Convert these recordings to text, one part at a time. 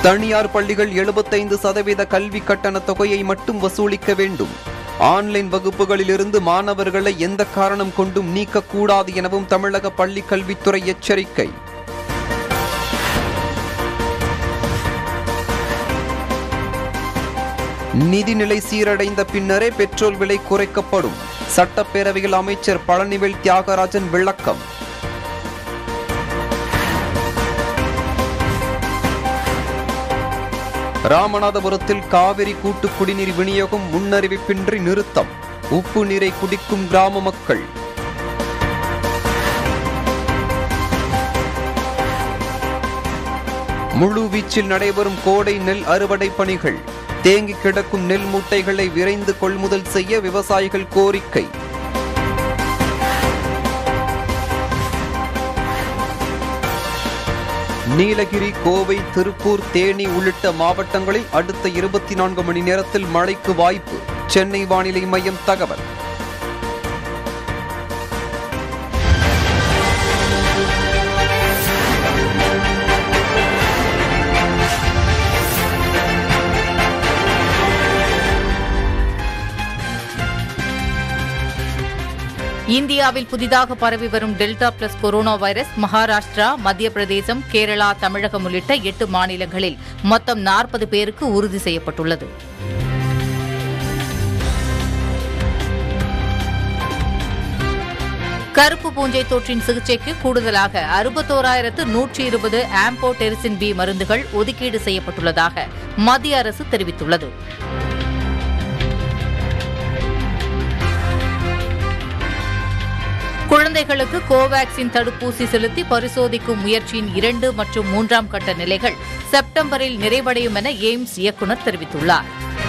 தனியார் பள்ளிகள் எழுபத்தைந்து சதவீத கல்வி கட்டண தொகையை மட்டும் வசூலிக்க வேண்டும் ஆன்லைன் வகுப்புகளிலிருந்து மாணவர்களை எந்த காரணம் கொண்டும் நீக்கக்கூடாது எனவும் தமிழக பள்ளிக் கல்வித்துறை எச்சரிக்கை நிதிநிலை சீரடைந்த பின்னரே பெட்ரோல் விலை குறைக்கப்படும் சட்டப்பேரவையில் அமைச்சர் பழனிவேல் தியாகராஜன் விளக்கம் ராமநாதபுரத்தில் காவிரி கூட்டு குடிநீர் விநியோகம் முன்னறிவிப்பின்றி நிறுத்தம் உப்பு நீரை குடிக்கும் கிராம மக்கள் முழு வீச்சில் நடைபெறும் கோடை நெல் அறுவடை பணிகள் தேங்கி கிடக்கும் நெல் மூட்டைகளை விரைந்து கொள்முதல் செய்ய விவசாயிகள் கோரிக்கை நீலகிரி கோவை திருப்பூர் தேனி உள்ளிட்ட மாவட்டங்களில் அடுத்த இருபத்தி நான்கு மணி நேரத்தில் மழைக்கு வாய்ப்பு சென்னை வானிலை மையம் தகவல் இந்தியாவில் புதிதாக பரவி வரும் delta plus corona virus Maharashtra Madhya Pradesh Kerala தமிழகம் உள்ளிட்ட எட்டு மாநிலங்களில் மொத்தம் நாற்பது பேருக்கு உறுதி செய்யப்பட்டுள்ளது கருப்பு பூஞ்சை தொற்றின் சிகிச்சைக்கு கூடுதலாக அறுபத்தோராயிரத்து நூற்றி இருபது ஆம்போடெரிசின் பி மருந்துகள் ஒதுக்கீடு செய்யப்பட்டுள்ளதாக மத்திய அரசு தெரிவித்துள்ளது குழந்தைகளுக்கு கோவாக்சின் தடுப்பூசி செலுத்தி பரிசோதிக்கும் முயற்சியின் இரண்டு மற்றும் மூன்றாம் கட்ட நிலைகள் செப்டம்பரில் நிறைவடையும் என எய்ம்ஸ் இயக்குநர் தெரிவித்துள்ளார்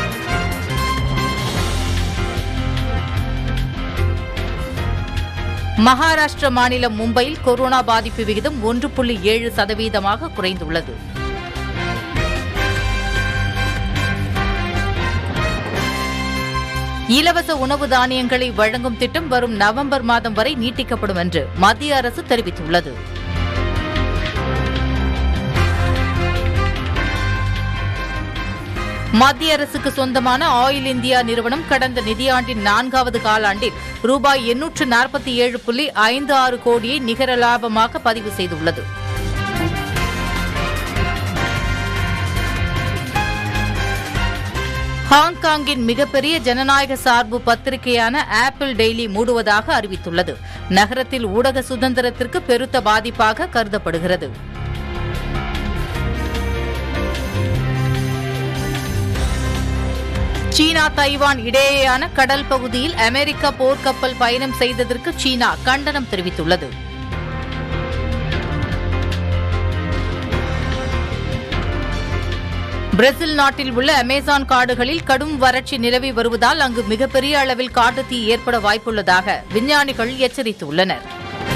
மகாராஷ்டிர மாநிலம் மும்பையில் கொரோனா பாதிப்பு விகிதம் ஒன்று புள்ளி ஏழு சதவீதமாக குறைந்துள்ளது இலவச உணவு தானியங்களை வழங்கும் திட்டம் வரும் நவம்பர் மாதம் வரை நீட்டிக்கப்படும் என்று மத்திய அரசு தெரிவித்துள்ளது மத்திய அரசுக்கு சொந்தமான ஆயில் இந்தியா நிறுவனம் கடந்த நிதியாண்டின் நான்காவது காலாண்டில் ரூபாய் எண்ணூற்று நாற்பத்தி ஏழு புள்ளி ஐந்து ஆறு கோடியை நிகர லாபமாக பதிவு செய்துள்ளது ஹாங்காங்கின் மிகப்பெரிய ஜனநாயக சார்பு பத்திரிகையான ஆப்பிள் டெய்லி மூடுவதாக அறிவித்துள்ளது நகரத்தில் ஊடக சுதந்திரத்திற்கு பெருத்த பாதிப்பாக கருதப்படுகிறது சீனா தைவான் இடையேயான கடல் பகுதியில் அமெரிக்க போர்க்கப்பல் பயணம் செய்ததற்கு சீனா கண்டனம் தெரிவித்துள்ளது பிரேசில் நாட்டில் உள்ள அமேசான் காடுகளில் கடும் வறட்சி நிலவி வருவதால் அங்கு மிகப்பெரிய அளவில் காட்டுத்தீ ஏற்பட வாய்ப்புள்ளதாக விஞ்ஞானிகள் எச்சரித்துள்ளனர்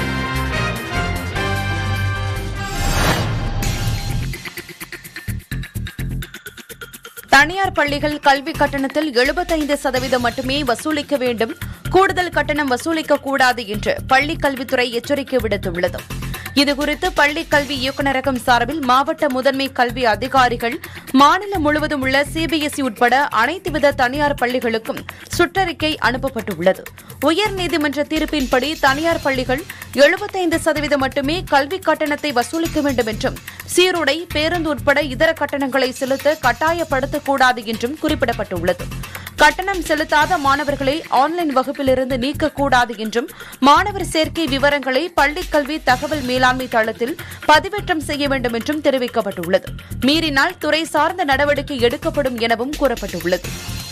தனியார் பள்ளிகள் கல்வி கட்டணத்தில் எழுபத்தைந்து சதவீதம் மட்டுமே வசூலிக்க வேண்டும் கூடுதல் கட்டணம் வசூலிக்க கூடாது என்று பள்ளிக் கல்வித்துறை எச்சரிக்கை விடுத்துள்ளது இதுகுறித்து பள்ளிக் கல்வி இயக்குநரகம் சார்பில் மாவட்ட முதன்மை கல்வி அதிகாரிகள் மாநிலம் முழுவதும் உள்ள சிபிஎஸ்இ உட்பட அனைத்து வித தனியார் பள்ளிகளுக்கும் சுற்றறிக்கை அனுப்பப்பட்டுள்ளது உயர்நீதிமன்ற தீர்ப்பின்படி தனியார் பள்ளிகள் எழுபத்தைந்து சதவீதம் மட்டுமே கல்வி கட்டணத்தை வசூலிக்க வேண்டும் என்றும் சீருடை பேருந்து உட்பட இதர கட்டணங்களை செலுத்த கட்டாயப்படுத்தக்கூடாது என்றும் குறிப்பிடப்பட்டுள்ளது கட்டணம் செலுத்தாத மாணவர்களை ஆன்லைன் வகுப்பிலிருந்து நீக்கக்கூடாது என்றும் மாணவர் சேர்க்கை விவரங்களை பள்ளிக் கல்வி தகவல் மேலாண்மை தளத்தில் பதிவேற்றம் செய்ய வேண்டும் என்றும் தெரிவிக்கப்பட்டுள்ளது மீறினால் துறை சார்ந்த நடவடிக்கை எடுக்கப்படும் எனவும் கூறப்பட்டுள்ளது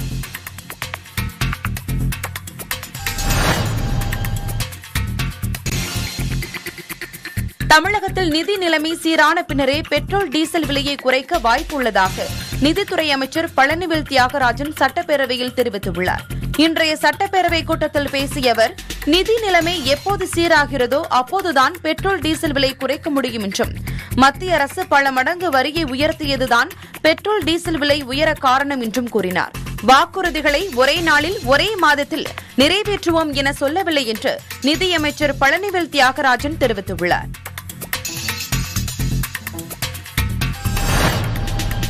தமிழகத்தில் நிதி நிலைமை சீரான பின்னரே பெட்ரோல் டீசல் விலையை குறைக்க வாய்ப்பு உள்ளதாக நிதித்துறை அமைச்சர் பழனிவேல் தியாகராஜன் சட்டப்பேரவையில் தெரிவித்துள்ளார் இன்றைய சட்டப்பேரவை கூட்டத்தில் பேசிய அவர் நிதி நிலைமை எப்போது சீராகிறதோ அப்போதுதான் பெட்ரோல் டீசல் விலை குறைக்க முடியும் என்றும் மத்திய அரசு பல மடங்கு வரியை உயர்த்தியதுதான் பெட்ரோல் டீசல் விலை உயர காரணம் என்றும் கூறினார் வாக்குறுதிகளை ஒரே நாளில் ஒரே மாதத்தில் நிறைவேற்றுவோம் என சொல்லவில்லை என்று நிதியமைச்சர் பழனிவேல் தியாகராஜன் தெரிவித்துள்ளார்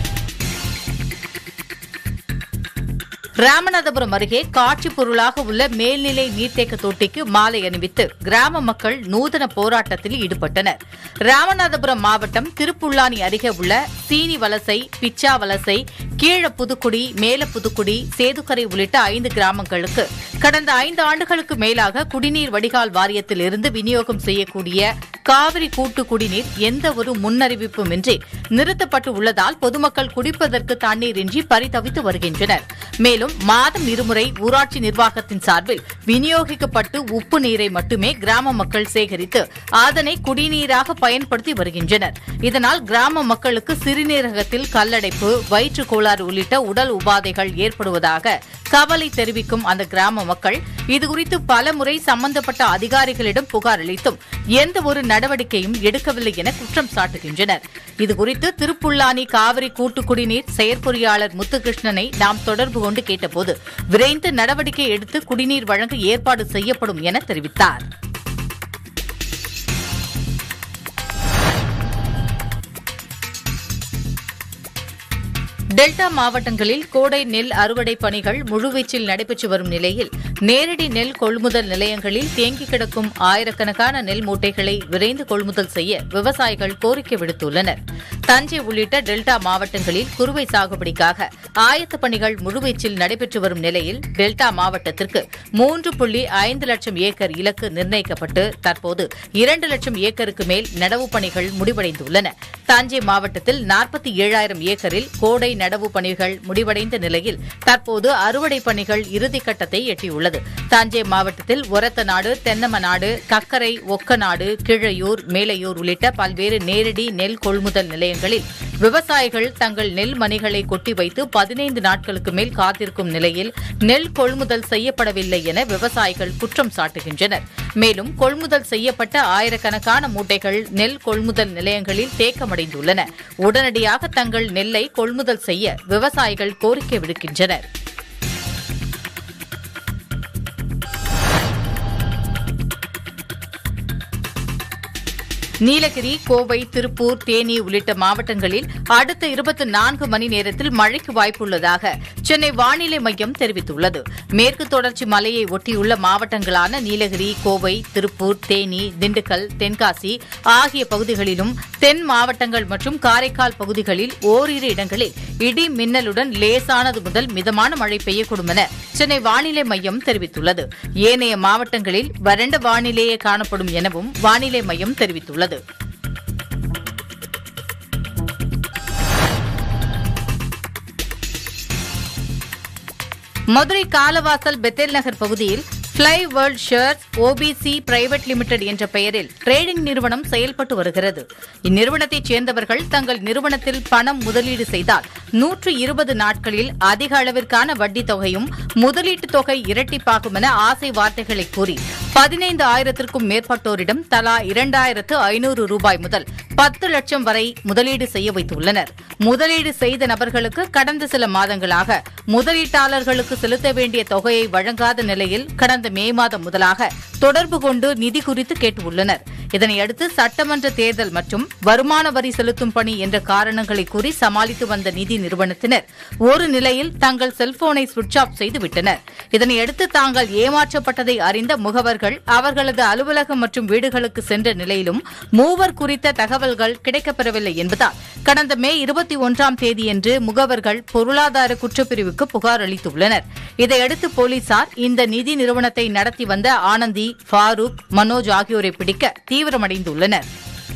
ராமநாதபுரம் அருகே காட்சி பொருளாக உள்ள மேல்நிலை நீர்த்தேக்க தொட்டிக்கு மாலை அணிவித்து கிராம மக்கள் நூதன போராட்டத்தில் ஈடுபட்டனர் ராமநாதபுரம் மாவட்டம் திருப்புல்லானி அருகே உள்ள சீனி வலசை பிச்சா வலசை கீழ புதுக்குடி மேல புதுக்குடி சேதுக்கரை உள்ளிட்ட ஐந்து கிராமங்களுக்கு கடந்த ஐந்து ஆண்டுகளுக்கு மேலாக குடிநீர் வடிகால் வாரியத்தில் இருந்து விநியோகம் செய்யக்கூடிய காவிரி கூட்டு குடிநீர் எந்த ஒரு முன்னறிவிப்புமின்றி நிறுத்தப்பட்டு உள்ளதால் பொதுமக்கள் குடிப்பதற்கு தண்ணீர் இன்றி பரிதவித்து வருகின்றனர் மேலும் மாதம் இருமுறை ஊராட்சி நிர்வாகத்தின் சார்பில் விநியோகிக்கப்பட்டு உப்பு நீரை மட்டுமே கிராம மக்கள் சேகரித்து அதனை குடிநீராக பயன்படுத்தி வருகின்றனர் இதனால் கிராம மக்களுக்கு சிறுநீரகத்தில் கல்லடைப்பு வயிற்று கோளாறு உள்ளிட்ட உடல் உபாதைகள் ஏற்படுவதாக கவலை தெரிவிக்கும் அந்த கிராம மக்கள் இதுகுறித்து பலமுறை சம்பந்தப்பட்ட அதிகாரிகளிடம் புகார் அளித்தும் எந்த ஒரு நடவடிக்கையும் எடுக்கவில்லை என குற்றம் சாட்டுகின்றனர் இதுகுறித்து திருப்புல்லானி காவிரி கூட்டு குடிநீர் செயற்பொறியாளர் முத்துகிருஷ்ணனை நாம் தொடர்பு கொண்டு கேட்டபோது விரைந்து நடவடிக்கை எடுத்து குடிநீர் வழங்க ஏற்பாடு செய்யப்படும் என தெரிவித்தார் டெல்டா மாவட்டங்களில் கோடை நெல் அறுவடை பணிகள் முழுவீச்சில் நடைபெற்று வரும் நிலையில் நேரடி நெல் கொள்முதல் நிலையங்களில் தேங்கி கிடக்கும் ஆயிரக்கணக்கான நெல் மூட்டைகளை விரைந்து கொள்முதல் செய்ய விவசாயிகள் கோரிக்கை விடுத்துள்ளனர் தஞ்சை உள்ளிட்ட டெல்டா மாவட்டங்களில் குறுவை சாகுபடிக்காக ஆயத்த பணிகள் முழுவீச்சில் நடைபெற்று வரும் நிலையில் டெல்டா மாவட்டத்திற்கு மூன்று புள்ளி ஐந்து லட்சம் ஏக்கர் இலக்கு நிர்ணயிக்கப்பட்டு தற்போது இரண்டு லட்சம் ஏக்கருக்கு மேல் நடவு பணிகள் முடிவடைந்துள்ளன தஞ்சை மாவட்டத்தில் நாற்பத்தி ஏழாயிரம் ஏக்கரில் கோடை நடவு பணிகள் முடிவடைந்த நிலையில் தற்போது அறுவடை பணிகள் இறுதிக்கட்டத்தை எட்டியுள்ளது தஞ்சை மாவட்டத்தில் ஒரத்த நாடு தென்னம நாடு கக்கரை ஒக்கநாடு கிழையூர் மேலையூர் உள்ளிட்ட பல்வேறு நேரடி நெல் கொள்முதல் நிலையங்களில் விவசாயிகள் தங்கள் நெல் மணிகளை கொட்டி வைத்து பதினைந்து நாட்களுக்கு மேல் காத்திருக்கும் நிலையில் நெல் கொள்முதல் செய்யப்படவில்லை என விவசாயிகள் குற்றம் சாட்டுகின்றனர் மேலும் கொள்முதல் செய்யப்பட்ட ஆயிரக்கணக்கான மூட்டைகள் நெல் கொள்முதல் நிலையங்களில் தேக்கமடைந்துள்ளன உடனடியாக தங்கள் நெல்லை கொள்முதல் செய்ய விவசாயிகள் கோரிக்கை விடுக்கின்றனர் நீலகிரி கோவை திருப்பூர் தேனி உள்ளிட்ட மாவட்டங்களில் அடுத்த இருபத்தி நான்கு மணி நேரத்தில் மழைக்கு வாய்ப்புள்ளதாக சென்னை வானிலை மையம் தெரிவித்துள்ளது மேற்கு தொடர்ச்சி மலையை ஒட்டியுள்ள மாவட்டங்களான நீலகிரி கோவை திருப்பூர் தேனி திண்டுக்கல் தென்காசி ஆகிய பகுதிகளிலும் தென் மாவட்டங்கள் மற்றும் காரைக்கால் பகுதிகளில் ஓரிரு இடங்களில் இடி மின்னலுடன் லேசானது முதல் மிதமான மழை பெய்யக்கூடும் என சென்னை வானிலை மையம் தெரிவித்துள்ளது ஏனைய மாவட்டங்களில் வறண்ட வானிலையே காணப்படும் எனவும் வானிலை மையம் தெரிவித்துள்ளது மதுரை காலவாசல் பெத்தேல் நகர் பகுதியில் fly world shares OPC private limited என்ற பெயரில் ட்ரேடிங் நிறுவனம் செயல்பட்டு வருகிறது இந்நிறுவனத்தைச் சேர்ந்தவர்கள் தங்கள் நிறுவனத்தில் பணம் முதலீடு செய்தால் நூற்று இருபது நாட்களில் அதிக அளவிற்கான வட்டி தொகையும் முதலீட்டு தொகை இரட்டிப்பாகும் என ஆசை வார்த்தைகளை கூறி பதினைந்து ஆயிரத்திற்கும் மேற்பட்டோரிடம் தலா இரண்டாயிரத்து ஐநூறு ரூபாய் முதல் பத்து லட்சம் வரை முதலீடு செய்ய வைத்துள்ளனர் முதலீடு செய்த நபர்களுக்கு கடந்த சில மாதங்களாக முதலீட்டாளர்களுக்கு செலுத்த வேண்டிய தொகையை வழங்காத நிலையில் கடந்த மே மாதம் முதலாக தொடர்பு கொண்டு நிதி குறித்து கேட்டுள்ளனர் இதனையடுத்து சட்டமன்ற தேர்தல் மற்றும் வருமான வரி செலுத்தும் பணி என்ற காரணங்களை கூறி சமாளித்து வந்த நிதி நிறுவனத்தினர் ஒரு நிலையில் தங்கள் செல்போனை சுவிட்ச் ஆஃப் செய்துவிட்டனர் இதனையடுத்து தாங்கள் ஏமாற்றப்பட்டதை அறிந்த முகவர்கள் அவர்களது அலுவலகம் மற்றும் வீடுகளுக்கு சென்ற நிலையிலும் மூவர் குறித்த தகவல்கள் கிடைக்கப்பெறவில்லை என்பதால் கடந்த மே இருபத்தி ஒன்றாம் தேதியன்று முகவர்கள் பொருளாதார குற்றப்பிரிவுக்கு புகார் அளித்துள்ளனர் இதையடுத்து போலீசார் இந்த நிதி நிறுவனத்தை நடத்தி வந்த ஆனந்தி ஃபாரூக் மனோஜ் ஆகியோரை பிடிக்க தீவிரமடைந்துள்ளனர்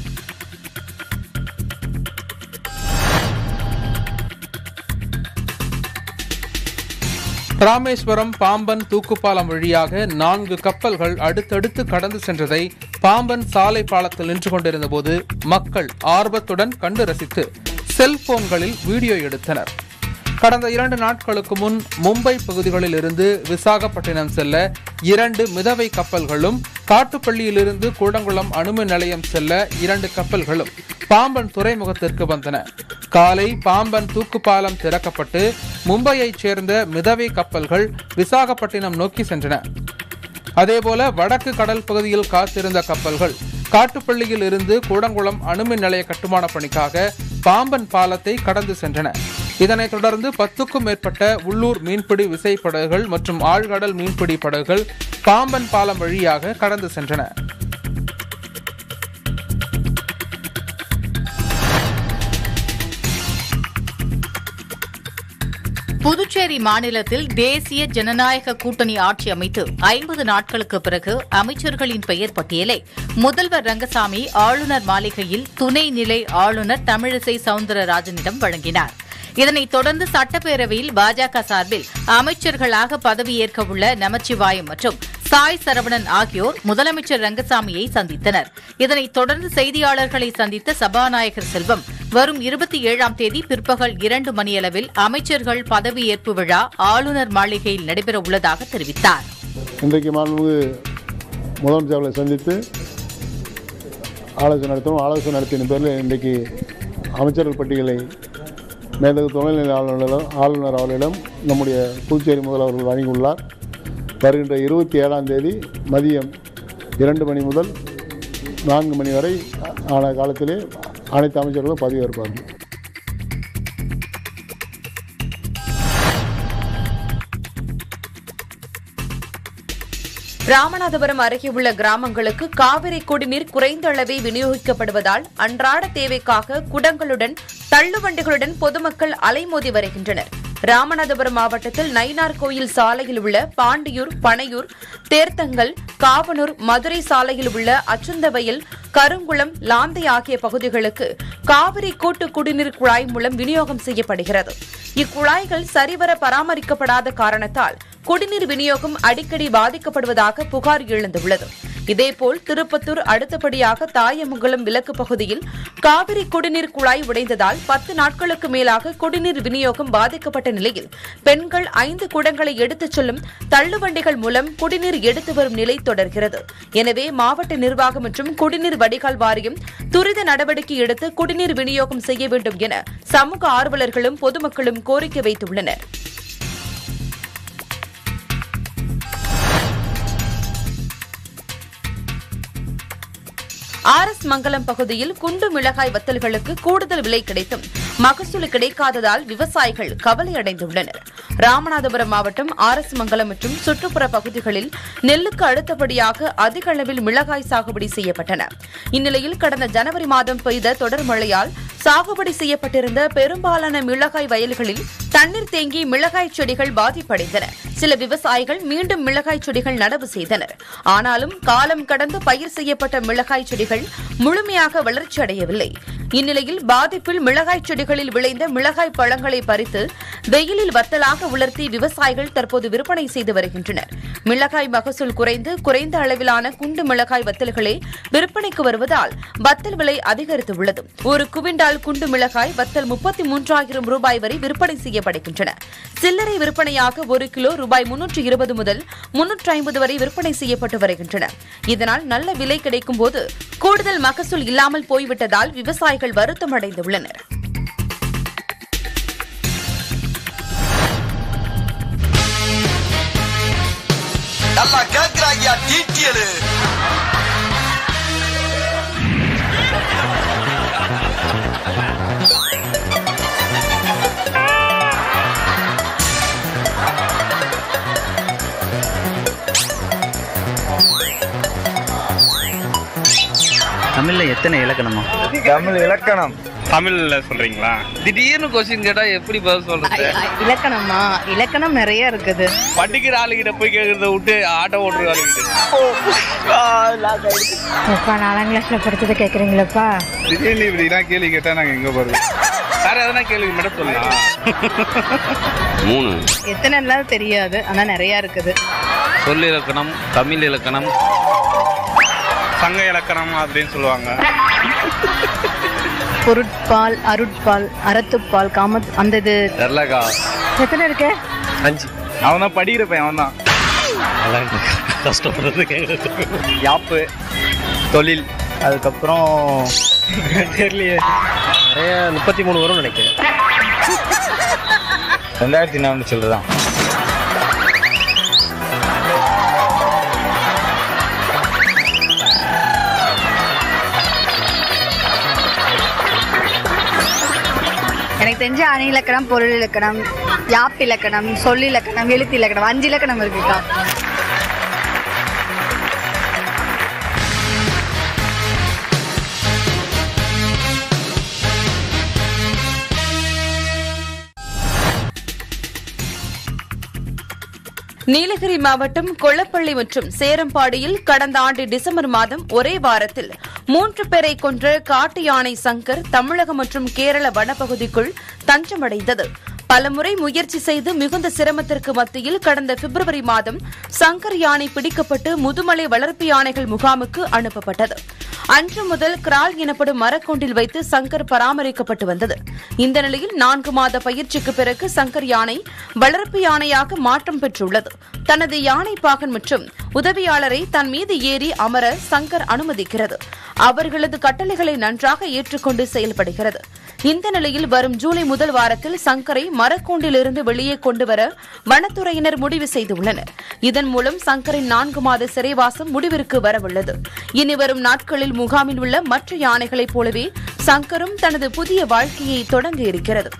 ராமேஸ்வரம் பாம்பன் தூக்குப்பாலம் வழியாக நான்கு கப்பல்கள் அடுத்தடுத்து கடந்து சென்றதை பாம்பன் சாலை பாலத்தில் நின்று கொண்டிருந்த போது மக்கள் ஆர்வத்துடன் கண்டு ரசித்து செல்போன்களில் வீடியோ எடுத்தனர் கடந்த இரண்டு நாட்களுக்கு முன் மும்பை பகுதிகளில் இருந்து விசாகப்பட்டினம் செல்ல இரண்டு மிதவை கப்பல்களும் காட்டுப்பள்ளியிலிருந்து கூடங்குளம் அணுமின் நிலையம் செல்ல இரண்டு கப்பல்களும் பாம்பன் துறைமுகத்திற்கு வந்தன காலை பாம்பன் தூக்குப்பாலம் திறக்கப்பட்டு மும்பையைச் சேர்ந்த மிதவை கப்பல்கள் விசாகப்பட்டினம் நோக்கி சென்றன அதேபோல வடக்கு கடல் பகுதியில் காத்திருந்த கப்பல்கள் காட்டுப்பள்ளியில் இருந்து கூடங்குளம் அணுமின் நிலைய கட்டுமான பணிக்காக பாம்பன் பாலத்தை கடந்து சென்றன இதனைத் தொடர்ந்து பத்துக்கும் மேற்பட்ட உள்ளூர் மீன்பிடி விசைப்படகுகள் மற்றும் ஆழ்கடல் மீன்பிடி படகுகள் பாம்பன் பாலம் வழியாக கடந்து சென்றன புதுச்சேரி மாநிலத்தில் தேசிய ஜனநாயக கூட்டணி ஆட்சி அமைத்து ஐம்பது நாட்களுக்கு பிறகு அமைச்சர்களின் பெயர் பட்டியலை முதல்வர் ரங்கசாமி ஆளுநர் மாளிகையில் துணை நிலை ஆளுநர் தமிழிசை சவுந்தரராஜனிடம் வழங்கினார் இதனைத் தொடர்ந்து சட்டப்பேரவையில் பாஜக சார்பில் அமைச்சர்களாக பதவியேற்க உள்ள நமச்சிவாயம் மற்றும் சாய் சரவணன் ஆகியோர் முதலமைச்சர் ரங்கசாமியை சந்தித்தனர் இதனைத் தொடர்ந்து செய்தியாளர்களை சந்தித்த சபாநாயகர் செல்வம் வரும் இருபத்தி ஏழாம் தேதி பிற்பகல் இரண்டு மணியளவில் அமைச்சர்கள் பதவியேற்பு விழா ஆளுநர் மாளிகையில் நடைபெற உள்ளதாக தெரிவித்தார் இன்றைக்கு மாண்புமிகு முதலமைச்சர் அவர்களை சந்தித்து ஆலோசனை நடத்தணும் ஆலோசனை நடத்தின பேரில் இன்றைக்கு அமைச்சர்கள் பட்டியலை மேதகு துணைநிலை ஆளுநரிடம் ஆளுநர் அவர்களிடம் நம்முடைய புதுச்சேரி முதல்வர்கள் வழங்கியுள்ளார் வருகின்ற இருபத்தி ஏழாம் தேதி மதியம் இரண்டு மணி முதல் நான்கு மணி வரை ஆன காலத்திலே அனைத்து அமைச்சர்களும் பதவியேற்பார்கள் ராமநாதபுரம் அருகே உள்ள கிராமங்களுக்கு காவிரி குடிநீர் குறைந்த அளவே விநியோகிக்கப்படுவதால் அன்றாட தேவைக்காக குடங்களுடன் தள்ளுவண்டிகளுடன் பொதுமக்கள் அலைமோதி வருகின்றனர் ராமநாதபுரம் மாவட்டத்தில் நயினார் கோயில் சாலையில் உள்ள பாண்டியூர் பனையூர் தேர்த்தங்கல் காவனூர் மதுரை சாலையில் உள்ள அச்சுந்தவயல் கருங்குளம் லாந்தை ஆகிய பகுதிகளுக்கு காவிரி கூட்டு குடிநீர் குழாய் மூலம் விநியோகம் செய்யப்படுகிறது இக்குழாய்கள் சரிவர பராமரிக்கப்படாத காரணத்தால் குடிநீர் விநியோகம் அடிக்கடி பாதிக்கப்படுவதாக புகார் எழுந்துள்ளது இதேபோல் திருப்பத்தூர் அடுத்தபடியாக தாயமங்கலம் விலக்கு பகுதியில் காவிரி குடிநீர் குழாய் உடைந்ததால் பத்து நாட்களுக்கு மேலாக குடிநீர் விநியோகம் பாதிக்கப்பட்ட நிலையில் பெண்கள் ஐந்து குடங்களை எடுத்துச் செல்லும் தள்ளுவண்டிகள் மூலம் குடிநீர் எடுத்து வரும் நிலை தொடர்கிறது எனவே மாவட்ட நிர்வாகம் மற்றும் குடிநீர் வடிகால் வாரியம் துரித நடவடிக்கை எடுத்து குடிநீர் விநியோகம் செய்ய வேண்டும் என சமூக ஆர்வலர்களும் பொதுமக்களும் கோரிக்கை வைத்துள்ளனர் ஆர் எஸ் மங்கலம் பகுதியில் குண்டு மிளகாய் வத்தல்களுக்கு கூடுதல் விலை கிடைத்தும் மகசூல் கிடைக்காததால் விவசாயிகள் கவலை அடைந்துள்ளனர் ராமநாதபுரம் மாவட்டம் ஆர் எஸ் மங்கலம் மற்றும் சுற்றுப்புற பகுதிகளில் நெல்லுக்கு அடுத்தபடியாக அதிக அளவில் மிளகாய் சாகுபடி செய்யப்பட்டன இந்நிலையில் கடந்த ஜனவரி மாதம் பெய்த தொடர் மழையால் சாகுபடி செய்யப்பட்டிருந்த பெரும்பாலான மிளகாய் வயல்களில் தண்ணீர் தேங்கி மிளகாய் செடிகள் பாதிப்படைந்தன சில விவசாயிகள் மீண்டும் மிளகாய் செடிகள் நடவு செய்தனர் ஆனாலும் காலம் கடந்து பயிர் செய்யப்பட்ட மிளகாய் செடிகள் முழுமையாக வளர்ச்சி அடையவில்லை இந்நிலையில் பாதிப்பில் மிளகாய் செடிகளில் விளைந்த மிளகாய் பழங்களை பறித்து வெயிலில் வத்தலாக உலர்த்தி விவசாயிகள் தற்போது விற்பனை செய்து வருகின்றனர் மிளகாய் மகசூல் குறைந்து குறைந்த அளவிலான குண்டு மிளகாய் வத்தல்களே விற்பனைக்கு வருவதால் வத்தல் விலை அதிகரித்துள்ளது ஒரு குவிண்டால் குண்டு மிளகாய் வத்தல் முப்பத்தி மூன்றாயிரம் ரூபாய் வரை விற்பனை செய்யப்படுகின்றன சில்லறை விற்பனையாக ஒரு கிலோ ரூபாய் முன்னூற்று இருபது முதல் முன்னூற்று ஐம்பது வரை விற்பனை செய்யப்பட்டு வருகின்றன இதனால் நல்ல விலை கிடைக்கும் போது கூடுதல் மகசூல் இல்லாமல் போய்விட்டதால் விவசாயிகள் வருத்தம் அடைந்துள்ளனர் நல்லா கேக்குறாங்கயா டீட்டியலு தமிழ்ல எத்தனை இலக்கணமா தமிழ் இலக்கணம் தமிழ்ல சொல்றீங்களா திடீர்னு கொஸ்டின் கேட்டா எப்படி பதில் சொல்றது இலக்கணமா இலக்கணம் நிறைய இருக்குது படிக்கிற ஆளுகிட்ட போய் கேக்குறத விட்டு ஆட்டோ ஓட்டுற ஆளுகிட்ட எப்பா நாலாம் கிளாஸ்ல படிச்சதை கேக்குறீங்களப்பா திடீர்னு இப்படிலாம் கேள்வி கேட்டா நாங்க எங்க போறது வேற எதனா கேள்வி மட்டும் சொல்லலாம் மூணு எத்தனைலாம் தெரியாது ஆனா நிறைய இருக்குது சொல் இலக்கணம் தமிழ் இலக்கணம் சங்க இலக்கணம் அப்படின்னு சொல்லுவாங்க பொருட்பால் அருட்பால் அறத்துப்பால் காமத் அந்த இது தெரியலக்கா எத்தனை இருக்கு அஞ்சு அவன் தான் படிக்கிற பையன் அவன் தான் கஷ்டப்படுறது யாப்பு தொழில் அதுக்கப்புறம் தெரியலையே நிறைய முப்பத்தி மூணு வரும் நினைக்கிறேன் ரெண்டாயிரத்தி நானூறு சொல்லுதான் எனக்கு தெரிஞ்ச அணி இலக்கணம் பொருள் இலக்கணம் யாப்பு இலக்கணம் சொல்லிலக்கணம் எழுத்து இலக்கணம் அஞ்சு இலக்கணம் இருக்குக்கா நீலகிரி மாவட்டம் கொளப்பள்ளி மற்றும் சேரம்பாடியில் கடந்த ஆண்டு டிசம்பர் மாதம் ஒரே வாரத்தில் மூன்று பேரை கொன்ற காட்டு யானை சங்கர் தமிழகம் மற்றும் கேரள வனப்பகுதிக்குள் தஞ்சமடைந்தது பலமுறை முயற்சி செய்து மிகுந்த சிரமத்திற்கு மத்தியில் கடந்த பிப்ரவரி மாதம் சங்கர் யானை பிடிக்கப்பட்டு முதுமலை வளர்ப்பு யானைகள் முகாமுக்கு அனுப்பப்பட்டது அன்று முதல் கிரால் எனப்படும் மரக்கூண்டில் வைத்து சங்கர் பராமரிக்கப்பட்டு வந்தது இந்த நிலையில் நான்கு மாத பயிற்சிக்கு பிறகு சங்கர் யானை வளர்ப்பு யானையாக மாற்றம் பெற்றுள்ளது தனது யானை பாகன் மற்றும் உதவியாளரை தன் மீது ஏறி அமர சங்கர் அனுமதிக்கிறது அவர்களது கட்டளைகளை நன்றாக ஏற்றுக்கொண்டு செயல்படுகிறது இந்த நிலையில் வரும் ஜூலை முதல் வாரத்தில் சங்கரை மரக்கூண்டிலிருந்து வெளியே கொண்டுவர வனத்துறையினர் முடிவு செய்துள்ளனர் இதன் மூலம் சங்கரின் நான்கு மாத சிறைவாசம் முடிவிற்கு வரவுள்ளது இனி வரும் நாட்களில் முகாமில் உள்ள மற்ற யானைகளைப் போலவே சங்கரும் தனது புதிய வாழ்க்கையை தொடங்க இருக்கிறது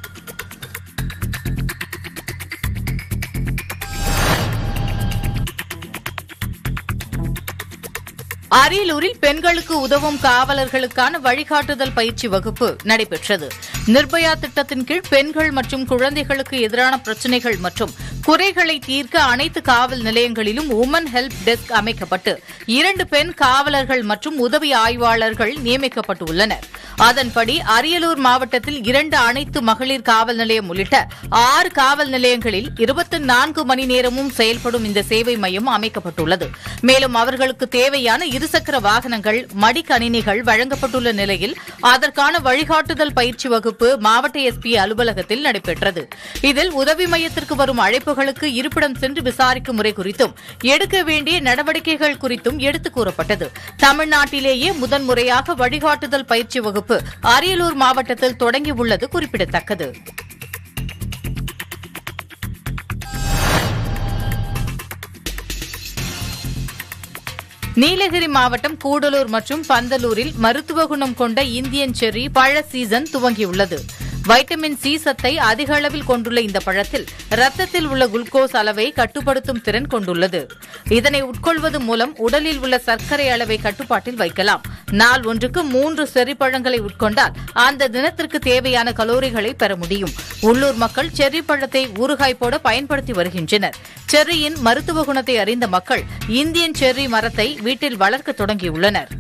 அரியலூரில் பெண்களுக்கு உதவும் காவலர்களுக்கான வழிகாட்டுதல் பயிற்சி வகுப்பு நடைபெற்றது நிர்பயா திட்டத்தின் கீழ் பெண்கள் மற்றும் குழந்தைகளுக்கு எதிரான பிரச்சினைகள் மற்றும் குறைகளை தீர்க்க அனைத்து காவல் நிலையங்களிலும் உமன் ஹெல்ப் டெஸ்க் அமைக்கப்பட்டு இரண்டு பெண் காவலர்கள் மற்றும் உதவி ஆய்வாளர்கள் நியமிக்கப்பட்டுள்ளனர் அதன்படி அரியலூர் மாவட்டத்தில் இரண்டு அனைத்து மகளிர் காவல் நிலையம் உள்ளிட்ட ஆறு காவல் நிலையங்களில் இருபத்தி நான்கு மணி நேரமும் செயல்படும் இந்த சேவை மையம் அமைக்கப்பட்டுள்ளது மேலும் அவர்களுக்கு தேவையான இருசக்கர வாகனங்கள் மடிக்கணினிகள் வழங்கப்பட்டுள்ள நிலையில் அதற்கான வழிகாட்டுதல் பயிற்சி வகுப்பு மாவட்ட எஸ்பி அலுவலகத்தில் நடைபெற்றது இதில் உதவி மையத்திற்கு வரும் அழைப்புகளுக்கு இருப்பிடம் சென்று விசாரிக்கும் முறை குறித்தும் எடுக்க வேண்டிய நடவடிக்கைகள் குறித்தும் எடுத்துக் கூறப்பட்டது தமிழ்நாட்டிலேயே முதன்முறையாக வழிகாட்டுதல் பயிற்சி வகுப்பு அரியலூர் மாவட்டத்தில் தொடங்கியுள்ளது குறிப்பிடத்தக்கது நீலகிரி மாவட்டம் கூடலூர் மற்றும் பந்தலூரில் மருத்துவ குணம் கொண்ட இந்தியன் செர்ரி பழ சீசன் துவங்கியுள்ளது வைட்டமின் சி சத்தை அதிக அளவில் கொண்டுள்ள இந்த பழத்தில் ரத்தத்தில் உள்ள குளுக்கோஸ் அளவை கட்டுப்படுத்தும் திறன் கொண்டுள்ளது இதனை உட்கொள்வது மூலம் உடலில் உள்ள சர்க்கரை அளவை கட்டுப்பாட்டில் வைக்கலாம் நாள் ஒன்றுக்கு மூன்று செர்ரி பழங்களை உட்கொண்டால் அந்த தினத்திற்கு தேவையான கலோரிகளை பெற முடியும் உள்ளூர் மக்கள் செர்ரி பழத்தை ஊறுகாய் போட பயன்படுத்தி வருகின்றனர் செர்ரியின் மருத்துவ குணத்தை அறிந்த மக்கள் இந்தியன் செர்ரி மரத்தை வீட்டில் வளர்க்க தொடங்கியுள்ளனர்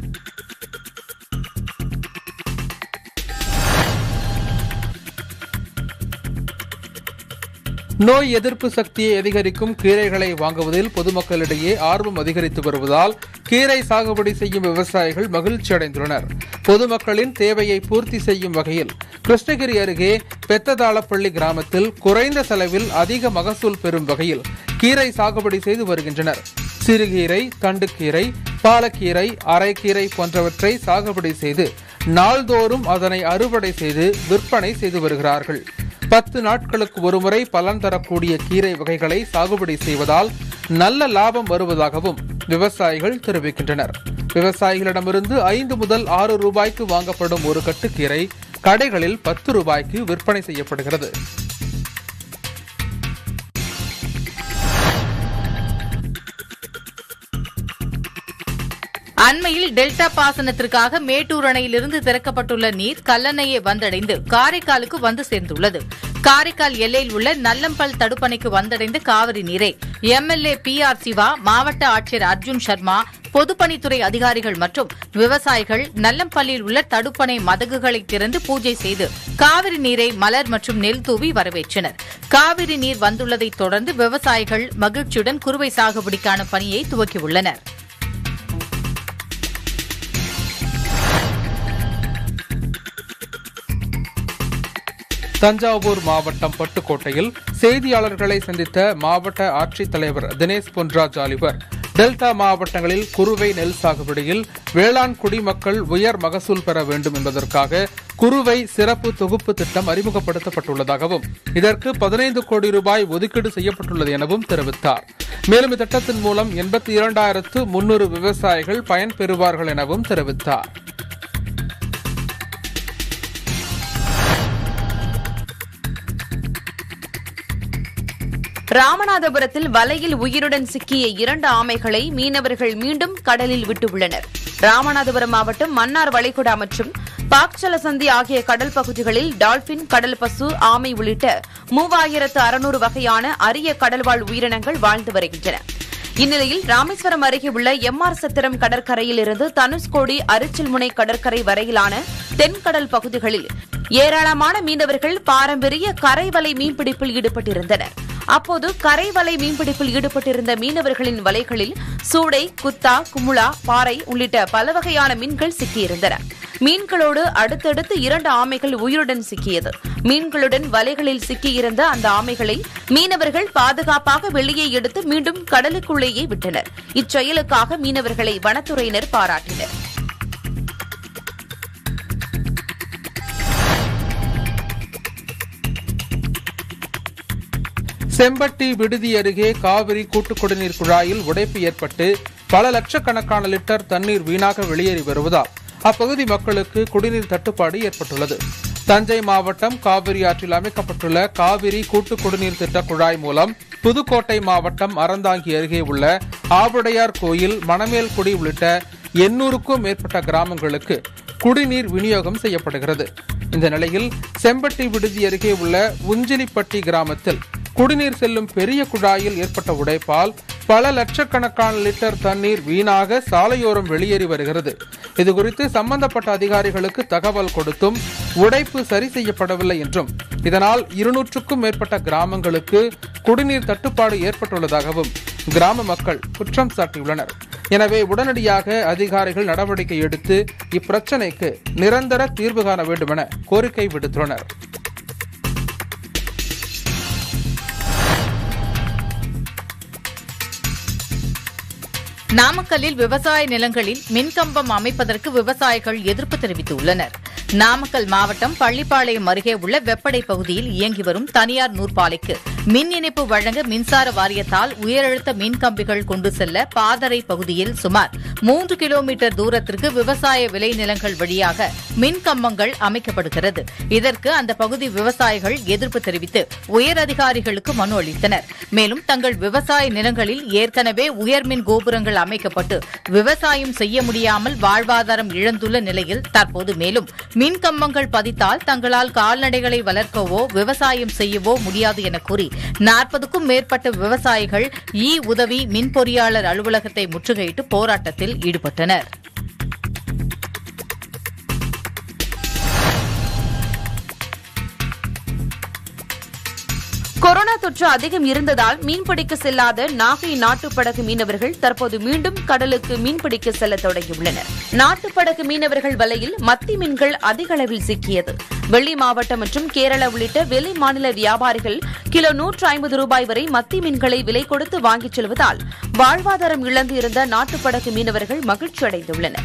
நோய் எதிர்ப்பு சக்தியை அதிகரிக்கும் கீரைகளை வாங்குவதில் பொதுமக்களிடையே ஆர்வம் அதிகரித்து வருவதால் கீரை சாகுபடி செய்யும் விவசாயிகள் மகிழ்ச்சி அடைந்துள்ளனர் பொதுமக்களின் தேவையை பூர்த்தி செய்யும் வகையில் கிருஷ்ணகிரி அருகே பெத்ததாளப்பள்ளி கிராமத்தில் குறைந்த செலவில் அதிக மகசூல் பெறும் வகையில் கீரை சாகுபடி செய்து வருகின்றனர் சிறுகீரை தண்டுக்கீரை பாலக்கீரை அரைக்கீரை போன்றவற்றை சாகுபடி செய்து நாள்தோறும் அதனை அறுவடை செய்து விற்பனை செய்து வருகிறார்கள் பத்து நாட்களுக்கு ஒருமுறை பலன் தரக்கூடிய கீரை வகைகளை சாகுபடி செய்வதால் நல்ல லாபம் வருவதாகவும் விவசாயிகள் தெரிவிக்கின்றனர் விவசாயிகளிடமிருந்து ஐந்து முதல் ஆறு ரூபாய்க்கு வாங்கப்படும் ஒரு கட்டுக்கீரை கடைகளில் பத்து ரூபாய்க்கு விற்பனை செய்யப்படுகிறது அண்மையில் டெல்டா பாசனத்திற்காக மேட்டூர் அணையிலிருந்து திறக்கப்பட்டுள்ள நீர் கல்லணையை வந்தடைந்து காரைக்காலுக்கு வந்து சேர்ந்துள்ளது காரைக்கால் எல்லையில் உள்ள நல்லம்பல் தடுப்பணைக்கு வந்தடைந்த காவிரி நீரை எம்எல்ஏ பி ஆர் சிவா மாவட்ட ஆட்சியர் அர்ஜுன் சர்மா பொதுப்பணித்துறை அதிகாரிகள் மற்றும் விவசாயிகள் நல்லம்பள்ளியில் உள்ள தடுப்பணை மதகுகளை திறந்து பூஜை செய்து காவிரி நீரை மலர் மற்றும் நெல் தூவி வரவேற்றனர் காவிரி நீர் வந்துள்ளதைத் தொடர்ந்து விவசாயிகள் மகிழ்ச்சியுடன் குறுவை சாகுபடிக்கான பணியை துவக்கியுள்ளனர் தஞ்சாவூர் மாவட்டம் பட்டுக்கோட்டையில் செய்தியாளர்களை சந்தித்த மாவட்ட ஆட்சித்தலைவர் தினேஷ் பொன்ராஜ் ஆலிவர் டெல்டா மாவட்டங்களில் குறுவை நெல் சாகுபடியில் வேளாண் குடிமக்கள் உயர் மகசூல் பெற வேண்டும் என்பதற்காக குறுவை சிறப்பு தொகுப்பு திட்டம் அறிமுகப்படுத்தப்பட்டுள்ளதாகவும் இதற்கு பதினைந்து கோடி ரூபாய் ஒதுக்கீடு செய்யப்பட்டுள்ளது எனவும் தெரிவித்தார் மேலும் இத்திட்டத்தின் மூலம் எண்பத்தி இரண்டாயிரத்து முன்னூறு விவசாயிகள் பயன்பெறுவார்கள் எனவும் தெரிவித்தார் ராமநாதபுரத்தில் வலையில் உயிருடன் சிக்கிய இரண்டு ஆமைகளை மீனவர்கள் மீண்டும் கடலில் விட்டுள்ளனர் ராமநாதபுரம் மாவட்டம் மன்னார் வளைகுடா மற்றும் பாக்சலசந்தி ஆகிய கடல் பகுதிகளில் டால்பின் கடல் பசு ஆமை உள்ளிட்ட மூவாயிரத்து அறுநூறு வகையான அரிய கடல்வாழ் உயிரினங்கள் வாழ்ந்து வருகின்றன இந்நிலையில் ராமேஸ்வரம் அருகே உள்ள எம் ஆர் சத்திரம் கடற்கரையில் இருந்து தனுஷ்கோடி அரிச்சல்முனை கடற்கரை வரையிலான தென்கடல் பகுதிகளில் ஏராளமான மீனவர்கள் பாரம்பரிய கரைவலை மீன்பிடிப்பில் ஈடுபட்டிருந்தனர் அப்போது கரைவலை மீன்பிடிப்பில் ஈடுபட்டிருந்த மீனவர்களின் வலைகளில் சூடை குத்தா குமுளா பாறை உள்ளிட்ட பல வகையான மீன்கள் சிக்கியிருந்தன மீன்களோடு அடுத்தடுத்து இரண்டு ஆமைகள் உயிருடன் சிக்கியது மீன்களுடன் வலைகளில் சிக்கியிருந்த அந்த ஆமைகளை மீனவர்கள் பாதுகாப்பாக வெளியே எடுத்து மீண்டும் கடலுக்குள்ளேயே விட்டனர் இச்செயலுக்காக மீனவர்களை வனத்துறையினர் பாராட்டினர் செம்பட்டி விடுதி அருகே காவிரி கூட்டு குடிநீர் குழாயில் உடைப்பு ஏற்பட்டு பல லட்சக்கணக்கான லிட்டர் தண்ணீர் வீணாக வெளியேறி வருவதால் அப்பகுதி மக்களுக்கு குடிநீர் தட்டுப்பாடு ஏற்பட்டுள்ளது தஞ்சை மாவட்டம் காவிரி ஆற்றில் அமைக்கப்பட்டுள்ள காவிரி கூட்டு குடிநீர் திட்ட குழாய் மூலம் புதுக்கோட்டை மாவட்டம் அறந்தாங்கி அருகே உள்ள ஆவுடையார் கோயில் மணமேல்குடி உள்ளிட்ட எண்ணூறுக்கும் மேற்பட்ட கிராமங்களுக்கு குடிநீர் விநியோகம் செய்யப்படுகிறது இந்த நிலையில் செம்பட்டி விடுதி அருகே உள்ள உஞ்சிலிப்பட்டி கிராமத்தில் குடிநீர் செல்லும் பெரிய குழாயில் ஏற்பட்ட உடைப்பால் பல லட்சக்கணக்கான லிட்டர் தண்ணீர் வீணாக சாலையோரம் வெளியேறி வருகிறது இதுகுறித்து சம்பந்தப்பட்ட அதிகாரிகளுக்கு தகவல் கொடுத்தும் உடைப்பு சரி செய்யப்படவில்லை என்றும் இதனால் இருநூற்றுக்கும் மேற்பட்ட கிராமங்களுக்கு குடிநீர் தட்டுப்பாடு ஏற்பட்டுள்ளதாகவும் கிராம மக்கள் குற்றம் சாட்டியுள்ளனர் எனவே உடனடியாக அதிகாரிகள் நடவடிக்கை எடுத்து இப்பிரச்சினைக்கு நிரந்தர தீர்வு காண வேண்டுமென கோரிக்கை விடுத்துள்ளனர் நாமக்கல்லில் விவசாய நிலங்களில் மின்கம்பம் அமைப்பதற்கு விவசாயிகள் எதிர்ப்பு தெரிவித்துள்ளனர் நாமக்கல் மாவட்டம் பள்ளிப்பாளையம் அருகே உள்ள வெப்படை பகுதியில் இயங்கி வரும் தனியார் நூற்பாலைக்கு மின் இணைப்பு வழங்க மின்சார வாரியத்தால் உயரழுத்த மின் கம்பிகள் கொண்டு செல்ல பாதரை பகுதியில் சுமார் மூன்று கிலோமீட்டர் தூரத்திற்கு விவசாய விளைநிலங்கள் வழியாக மின் கம்பங்கள் அமைக்கப்படுகிறது இதற்கு அந்த பகுதி விவசாயிகள் எதிர்ப்பு தெரிவித்து உயர் அதிகாரிகளுக்கு மனு அளித்தனர் மேலும் தங்கள் விவசாய நிலங்களில் ஏற்கனவே உயர்மின் கோபுரங்கள் அமைக்கப்பட்டு விவசாயம் செய்ய முடியாமல் வாழ்வாதாரம் இழந்துள்ள நிலையில் தற்போது மேலும் மின் கம்பங்கள் பதித்தால் தங்களால் கால்நடைகளை வளர்க்கவோ விவசாயம் செய்யவோ முடியாது என கூறி நாற்பதுக்கும் மேற்பட்ட விவசாயிகள் இ உதவி மின் பொறியாளர் அலுவலகத்தை முற்றுகையிட்டு போராட்டத்தில் ஈடுபட்டனர் கொரோனா தொற்று அதிகம் இருந்ததால் மீன்பிடிக்க செல்லாத நாகை நாட்டுப்படகு மீனவர்கள் தற்போது மீண்டும் கடலுக்கு மீன்பிடிக்க செல்ல தொடங்கியுள்ளனர் நாட்டுப்படகு மீனவர்கள் வலையில் மத்தி மீன்கள் அதிக அளவில் சிக்கியது வெள்ளி மாவட்டம் மற்றும் கேரளா உள்ளிட்ட வெளி மாநில வியாபாரிகள் கிலோ நூற்று ஐம்பது ரூபாய் வரை மத்தி மீன்களை விலை கொடுத்து வாங்கிச் செல்வதால் வாழ்வாதாரம் இழந்து இருந்த நாட்டுப்படகு மீனவர்கள் மகிழ்ச்சி அடைந்துள்ளனர்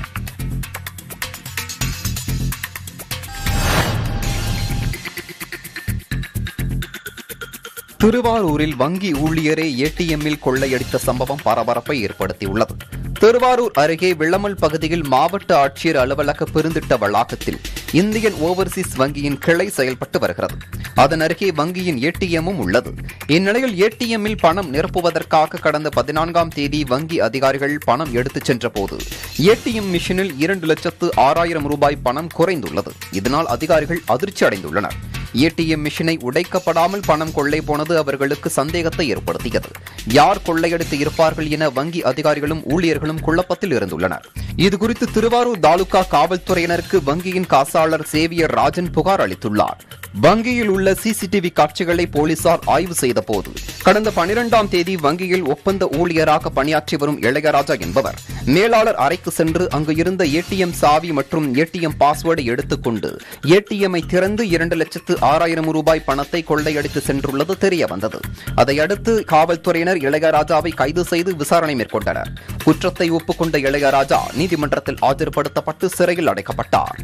திருவாரூரில் வங்கி ஊழியரே ஏடிஎம்மில் கொள்ளையடித்த சம்பவம் பரபரப்பை ஏற்படுத்தியுள்ளது திருவாரூர் அருகே விளமல் பகுதியில் மாவட்ட ஆட்சியர் அலுவலக பெருந்திட்ட வளாகத்தில் இந்தியன் ஓவர்சீஸ் வங்கியின் கிளை செயல்பட்டு வருகிறது அதன் அருகே வங்கியின் ஏடிஎம்மும் உள்ளது இந்நிலையில் ஏடிஎம்மில் பணம் நிரப்புவதற்காக கடந்த பதினான்காம் தேதி வங்கி அதிகாரிகள் பணம் எடுத்துச் சென்றபோது ஏடிஎம் மிஷினில் இரண்டு லட்சத்து ஆறாயிரம் ரூபாய் பணம் குறைந்துள்ளது இதனால் அதிகாரிகள் அதிர்ச்சி அடைந்துள்ளனர் ஏடிஎம் மிஷினை உடைக்கப்படாமல் பணம் கொள்ளை போனது அவர்களுக்கு சந்தேகத்தை ஏற்படுத்தியது யார் கொள்ளையடித்து இருப்பார்கள் என வங்கி அதிகாரிகளும் ஊழியர்களும் குழப்பத்தில் இருந்துள்ளனர் இதுகுறித்து திருவாரூர் தாலுகா காவல்துறையினருக்கு வங்கியின் காசாளர் சேவியர் ராஜன் புகார் அளித்துள்ளார் வங்கியில் உள்ள சிசிடிவி காட்சிகளை போலீசார் ஆய்வு செய்தபோது கடந்த பனிரெண்டாம் தேதி வங்கியில் ஒப்பந்த ஊழியராக பணியாற்றி வரும் இளையராஜா என்பவர் மேலாளர் அறைக்கு சென்று அங்கு இருந்த ஏடிஎம் சாவி மற்றும் ஏடிஎம் பாஸ்வேர்டை எடுத்துக்கொண்டு ஏடிஎம்மை திறந்து இரண்டு லட்சத்து ஆறாயிரம் ரூபாய் பணத்தை கொள்ளையடித்து சென்றுள்ளது தெரிய வந்தது அதையடுத்து காவல்துறையினர் இளையராஜாவை கைது செய்து விசாரணை மேற்கொண்டனர் குற்றத்தை ஒப்புக்கொண்ட இளையராஜா நீதிமன்றத்தில் ஆஜர்படுத்தப்பட்டு சிறையில் அடைக்கப்பட்டார்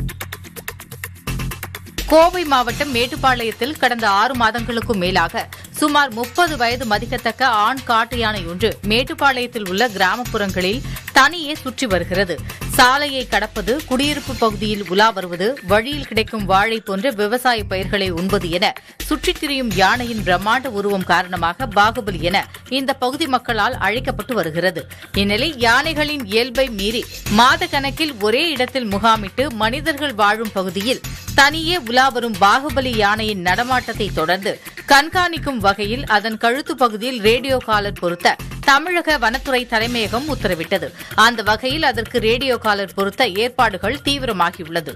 கோவை மாவட்டம் மேட்டுப்பாளையத்தில் கடந்த ஆறு மாதங்களுக்கும் மேலாக சுமார் முப்பது வயது மதிக்கத்தக்க ஆண் காட்டு யானை ஒன்று மேட்டுப்பாளையத்தில் உள்ள கிராமப்புறங்களில் தனியே சுற்றி வருகிறது சாலையை கடப்பது குடியிருப்பு பகுதியில் உலா வருவது வழியில் கிடைக்கும் வாழை போன்ற விவசாய பயிர்களை உண்பது என சுற்றித் திரியும் யானையின் பிரம்மாண்ட உருவம் காரணமாக பாகுபலி என இந்த பகுதி மக்களால் அழைக்கப்பட்டு வருகிறது இந்நிலை யானைகளின் இயல்பை மீறி மாத கணக்கில் ஒரே இடத்தில் முகாமிட்டு மனிதர்கள் வாழும் பகுதியில் தனியே உலா வரும் பாகுபலி யானையின் நடமாட்டத்தை தொடர்ந்து கண்காணிக்கும் வகையில் அதன் கழுத்து பகுதியில் ரேடியோ காலர் பொருத்த தமிழக வனத்துறை தலைமையகம் உத்தரவிட்டது அந்த வகையில் அதற்கு ரேடியோ காலர் பொருத்த ஏற்பாடுகள் தீவிரமாகியுள்ளது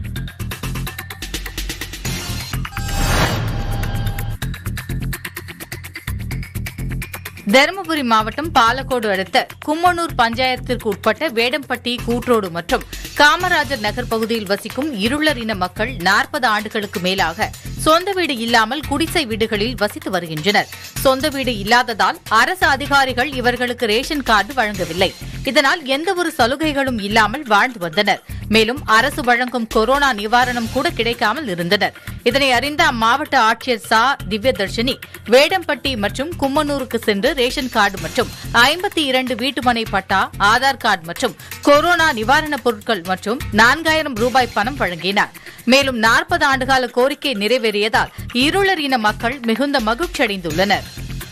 தருமபுரி மாவட்டம் பாலக்கோடு அடுத்த கும்மனூர் பஞ்சாயத்திற்கு உட்பட்ட வேடம்பட்டி கூட்ரோடு மற்றும் காமராஜர் நகர் பகுதியில் வசிக்கும் இருளர் இன மக்கள் நாற்பது ஆண்டுகளுக்கு மேலாக சொந்த வீடு இல்லாமல் குடிசை வீடுகளில் வசித்து வருகின்றனர் சொந்த வீடு இல்லாததால் அரசு அதிகாரிகள் இவர்களுக்கு ரேஷன் கார்டு வழங்கவில்லை இதனால் எந்தவொரு சலுகைகளும் இல்லாமல் வாழ்ந்து வந்தனர் மேலும் அரசு வழங்கும் கொரோனா நிவாரணம் கூட கிடைக்காமல் இருந்தனர் இதனை அறிந்த அம்மாவட்ட ஆட்சியர் சா திவ்யதர்ஷினி வேடம்பட்டி மற்றும் கும்மனூருக்கு சென்று ரேஷன் கார்டு மற்றும் ஐம்பத்தி இரண்டு வீட்டுமனை பட்டா ஆதார் கார்டு மற்றும் கொரோனா நிவாரணப் பொருட்கள் மற்றும் நான்காயிரம் ரூபாய் பணம் வழங்கினார் மேலும் நாற்பது ஆண்டுகால கோரிக்கை நிறைவேறியதால் இருளர் இன மக்கள் மிகுந்த மகிழ்ச்சியடைந்துள்ளனர்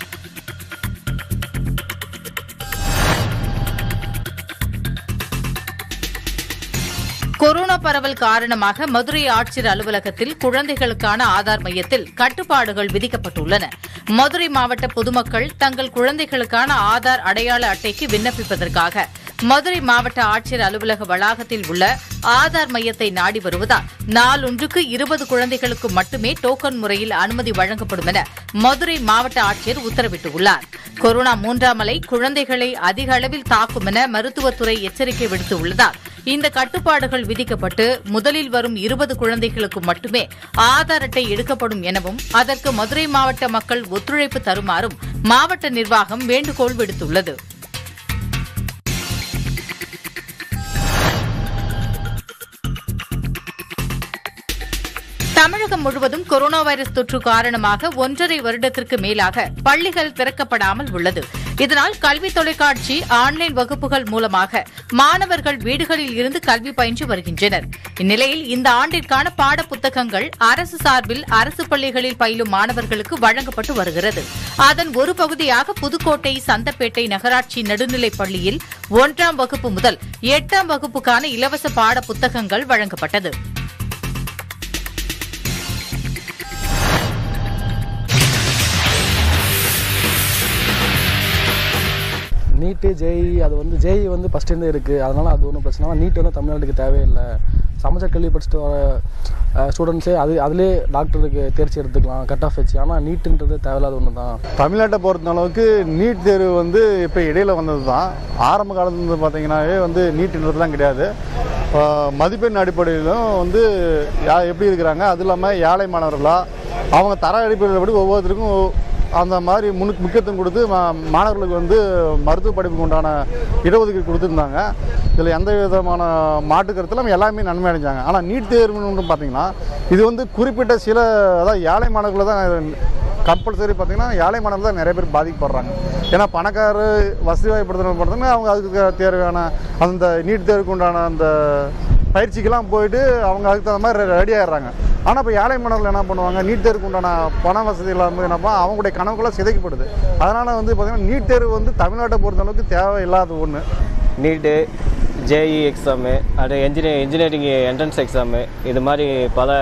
கொரோனா பரவல் காரணமாக மதுரை ஆட்சியர் அலுவலகத்தில் குழந்தைகளுக்கான ஆதார் மையத்தில் கட்டுப்பாடுகள் விதிக்கப்பட்டுள்ளன மதுரை மாவட்ட பொதுமக்கள் தங்கள் குழந்தைகளுக்கான ஆதார் அடையாள அட்டைக்கு விண்ணப்பிப்பதற்காக மதுரை மாவட்ட ஆட்சியர் அலுவலக வளாகத்தில் உள்ள ஆதார் மையத்தை நாடி வருவதால் நாளொன்றுக்கு இருபது குழந்தைகளுக்கு மட்டுமே டோக்கன் முறையில் அனுமதி வழங்கப்படும் என மதுரை மாவட்ட ஆட்சியர் உத்தரவிட்டுள்ளார் கொரோனா மூன்றாம் அலை குழந்தைகளை அதிக அளவில் தாக்கும் என மருத்துவத்துறை எச்சரிக்கை விடுத்துள்ளதால் இந்த கட்டுப்பாடுகள் விதிக்கப்பட்டு முதலில் வரும் இருபது குழந்தைகளுக்கு மட்டுமே ஆதார் அட்டை எடுக்கப்படும் எனவும் அதற்கு மதுரை மாவட்ட மக்கள் ஒத்துழைப்பு தருமாறும் மாவட்ட நிர்வாகம் வேண்டுகோள் விடுத்துள்ளது தமிழகம் முழுவதும் கொரோனா வைரஸ் தொற்று காரணமாக ஒன்றரை வருடத்திற்கு மேலாக பள்ளிகள் திறக்கப்படாமல் உள்ளது இதனால் கல்வி தொலைக்காட்சி ஆன்லைன் வகுப்புகள் மூலமாக மாணவர்கள் வீடுகளில் இருந்து கல்வி பயின்று வருகின்றனர் இந்நிலையில் இந்த ஆண்டிற்கான பாட புத்தகங்கள் அரசு சார்பில் அரசு பள்ளிகளில் பயிலும் மாணவர்களுக்கு வழங்கப்பட்டு வருகிறது அதன் ஒரு பகுதியாக புதுக்கோட்டை சந்தப்பேட்டை நகராட்சி நடுநிலைப் பள்ளியில் ஒன்றாம் வகுப்பு முதல் எட்டாம் வகுப்புக்கான இலவச பாட புத்தகங்கள் வழங்கப்பட்டது நீட்டு ஜேஇ அது வந்து ஜேஇ வந்து ஃபஸ்ட்டேருந்து இருக்குது அதனால் அது ஒன்றும் பிரச்சனை இல்லை நீட் வந்து தமிழ்நாட்டுக்கு தேவையில்லை சமச்ச கல்வி படிச்சுட்டு வர ஸ்டூடெண்ட்ஸே அது அதிலே டாக்டருக்கு தேர்ச்சி எடுத்துக்கலாம் கட் ஆஃப் வச்சு ஆனால் நீட்டுன்றது தேவையில்லாத ஒன்று தான் தமிழ்நாட்டை பொறுத்த அளவுக்கு நீட் தேர்வு வந்து இப்போ இடையில வந்தது தான் ஆரம்ப காலத்துல பார்த்தீங்கன்னாவே வந்து நீட்டுன்றதுலாம் கிடையாது ஆஹ் மதிப்பெண் அடிப்படையிலும் வந்து யா எப்படி இருக்கிறாங்க அது இல்லாமல் ஏழை மாணவர்களா அவங்க தர அடிப்படையில் படி ஒவ்வொருத்தருக்கும் அந்த மாதிரி முன்னு முக்கியத்துவம் கொடுத்து மா- மாணவர்களுக்கு வந்து மருத்துவ படிப்புக்கு உண்டான இடஒதுக்கீடு கொடுத்துருந்தாங்க இதில் எந்த விதமான மாற்று கருத்தில் எல்லாமே நன்மை அடைஞ்சாங்க ஆனால் நீட் தேர்வுன்னு பார்த்தீங்கன்னா இது வந்து குறிப்பிட்ட சில அதாவது ஏழை மாணவர்களை தான் கம்பல்சரி பார்த்தீங்கன்னா ஏழை மாணவர்கள் தான் நிறைய பேர் பாதிக்கப்படுறாங்க ஏன்னா பணக்கார வசதி வாய்ப்படுத்தின பார்த்தீங்கன்னா அவங்க அதுக்கு தேவையான அந்த நீட் தேர்வுக்கு உண்டான அந்த பயிற்சிக்கெல்லாம் போயிட்டு அவங்க அதுக்கு தகுந்த மாதிரி ரெடி ஆயிடுறாங்க ஆனால் இப்போ ஏழை மாணவர்கள் என்ன பண்ணுவாங்க நீட் தேர்வுக்கு உண்டான பண வசதி இல்லாமல் என்னப்பா அவங்களுடைய கனவுகளாக சிதைக்கப்படுது அதனால் வந்து பார்த்திங்கன்னா நீட் தேர்வு வந்து தமிழ்நாட்டை பொறுத்த அளவுக்கு தேவையில்லாத ஒன்று நீட்டு ஜேஇ எக்ஸாமு அது என்ஜினியர் இன்ஜினியரிங் என்ட்ரன்ஸ் எக்ஸாமு இது மாதிரி பல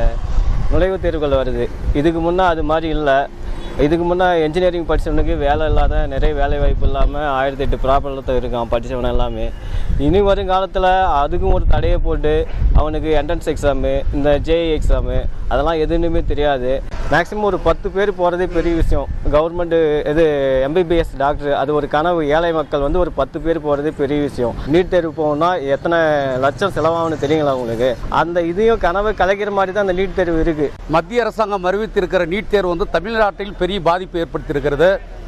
நுழைவுத் தேர்வுகள் வருது இதுக்கு முன்னே அது மாதிரி இல்லை இதுக்கு முன்னே என்ஜினியரிங் படித்தவனுக்கு வேலை இல்லாத நிறைய வேலை வாய்ப்பு இல்லாமல் ஆயிரத்தி எட்டு ப்ராப்ளத்தை இருக்கான் படித்தவன் எல்லாமே இனி வரும் காலத்தில் அதுக்கும் ஒரு தடையை போட்டு அவனுக்கு என்ட்ரன்ஸ் எக்ஸாமு இந்த ஜேஇ எக்ஸாமு அதெல்லாம் எதுவுமே தெரியாது மேக்ஸிமம் ஒரு பத்து பேர் போகிறதே பெரிய விஷயம் கவர்மெண்ட்டு இது எம்பிபிஎஸ் டாக்டர் அது ஒரு கனவு ஏழை மக்கள் வந்து ஒரு பத்து பேர் போகிறதே பெரிய விஷயம் நீட் தேர்வு போகணும்னா எத்தனை லட்சம் செலவாகும்னு தெரியுங்களா உங்களுக்கு அந்த இதையும் கனவை கலைக்கிற மாதிரி தான் அந்த நீட் தேர்வு இருக்குது மத்திய அரசாங்கம் அறிவித்திருக்கிற நீட் தேர்வு வந்து தமிழ்நாட்டில் பெரிய பாதிப்பு ஏற்படுத்தியிருக்கிறது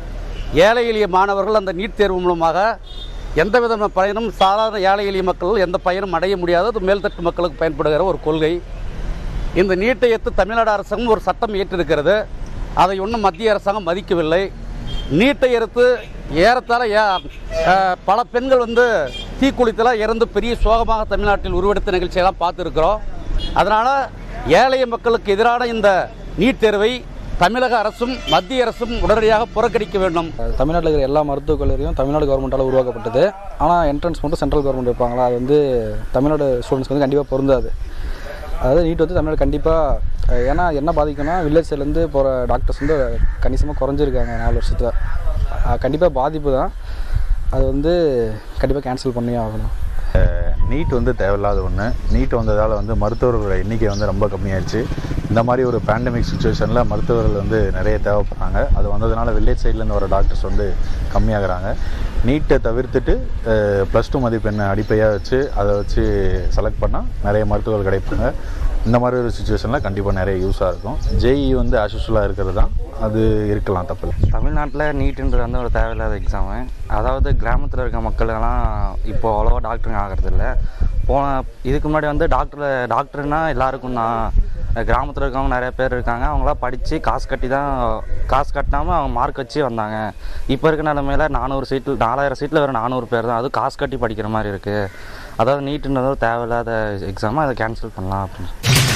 ஏழை எளிய மாணவர்கள் அந்த நீட் தேர்வு மூலமாக எந்த விதமான பயனும் சாதாரண ஏழை எளிய மக்கள் எந்த பயனும் அடைய முடியாத அது மேல்தட்டு மக்களுக்கு பயன்படுகிற ஒரு கொள்கை இந்த நீட்டை ஏற்று தமிழ்நாடு அரசாங்கம் ஒரு சட்டம் ஏற்றிருக்கிறது அதை ஒன்றும் மத்திய அரசாங்கம் மதிக்கவில்லை நீட்டை எடுத்து ஏறத்தாழ ஏ- அஹ், பல பெண்கள் வந்து தீக்குளித்தலாம் இறந்து பெரிய சோகமாக தமிழ்நாட்டில் உருவெடுத்த நிகழ்ச்சியெல்லாம் பார்த்துருக்குறோம் அதனால் ஏழைய மக்களுக்கு எதிரான இந்த நீட் தேர்வை தமிழக அரசும் மத்திய அரசும் உடனடியாக புறக்கணிக்க வேண்டும் தமிழ்நாட்டில் இருக்கிற எல்லா மருத்துவக் கல்லூரியும் தமிழ்நாடு கவர்மெண்ட்டால் உருவாக்கப்பட்டது ஆனால் என்ட்ரன்ஸ் மட்டும் சென்ட்ரல் கவர்மெண்ட் வைப்பாங்களா அது வந்து தமிழ்நாடு ஸ்டூடெண்ட்ஸ்க்கு வந்து கண்டிப்பாக பொருந்தாது அதாவது நீட் வந்து தமிழ்நாடு கண்டிப்பாக ஏன்னா என்ன பாதிக்கும்னா வில்லேஜ் சைட்லேருந்து போகிற டாக்டர்ஸ் வந்து கணிசமாக குறைஞ்சிருக்காங்க நாலு வருஷத்தில் கண்டிப்பாக பாதிப்பு தான் அது வந்து கண்டிப்பாக கேன்சல் பண்ணியே ஆகணும் நீட் வந்து தேவையில்லாத ஒன்று நீட் வந்ததால் வந்து மருத்துவர்களோட எண்ணிக்கை வந்து ரொம்ப கம்மியாயிருச்சு இந்த மாதிரி ஒரு பேண்டமிக் சுச்சுவேஷனில் மருத்துவர்கள் வந்து நிறைய தேவைப்படுறாங்க அது வந்ததுனால வில்லேஜ் சைட்லேருந்து வர டாக்டர்ஸ் வந்து கம்மியாகிறாங்க நீட்டை தவிர்த்துட்டு ப்ளஸ் டூ மதிப்பெண்ணை அடிப்படையாக வச்சு அதை வச்சு செலக்ட் பண்ணால் நிறைய மருத்துவர்கள் கிடைப்பாங்க இந்த மாதிரி ஒரு சுச்சுவேஷனில் கண்டிப்பாக நிறைய யூஸாக இருக்கும் ஜேஇ வந்து ஆஷுஷலாக இருக்கிறது தான் அது இருக்கலாம் தப்பு தமிழ்நாட்டில் நீட்டுன்றது வந்து ஒரு தேவையில்லாத எக்ஸாமு அதாவது கிராமத்தில் இருக்க மக்களெல்லாம் இப்போ அவ்வளோவா டாக்டருங்க ஆகிறது இல்லை போன இதுக்கு முன்னாடி வந்து டாக்டர் டாக்டர்னா எல்லாருக்கும் தான் கிராமத்தில் இருக்கவங்க நிறைய பேர் இருக்காங்க அவங்களாம் படித்து காசு கட்டி தான் காசு கட்டாமல் அவங்க மார்க் வச்சு வந்தாங்க இப்போ இருக்க நிலமையில நானூறு சீட்டில் நாலாயிரம் சீட்டில் வெறும் நானூறு பேர் தான் அதுவும் காசு கட்டி படிக்கிற மாதிரி இருக்குது அதாவது நீட்டுன்றது ஒரு தேவையில்லாத எக்ஸாமை அதை கேன்சல் பண்ணலாம் அப்படின்னு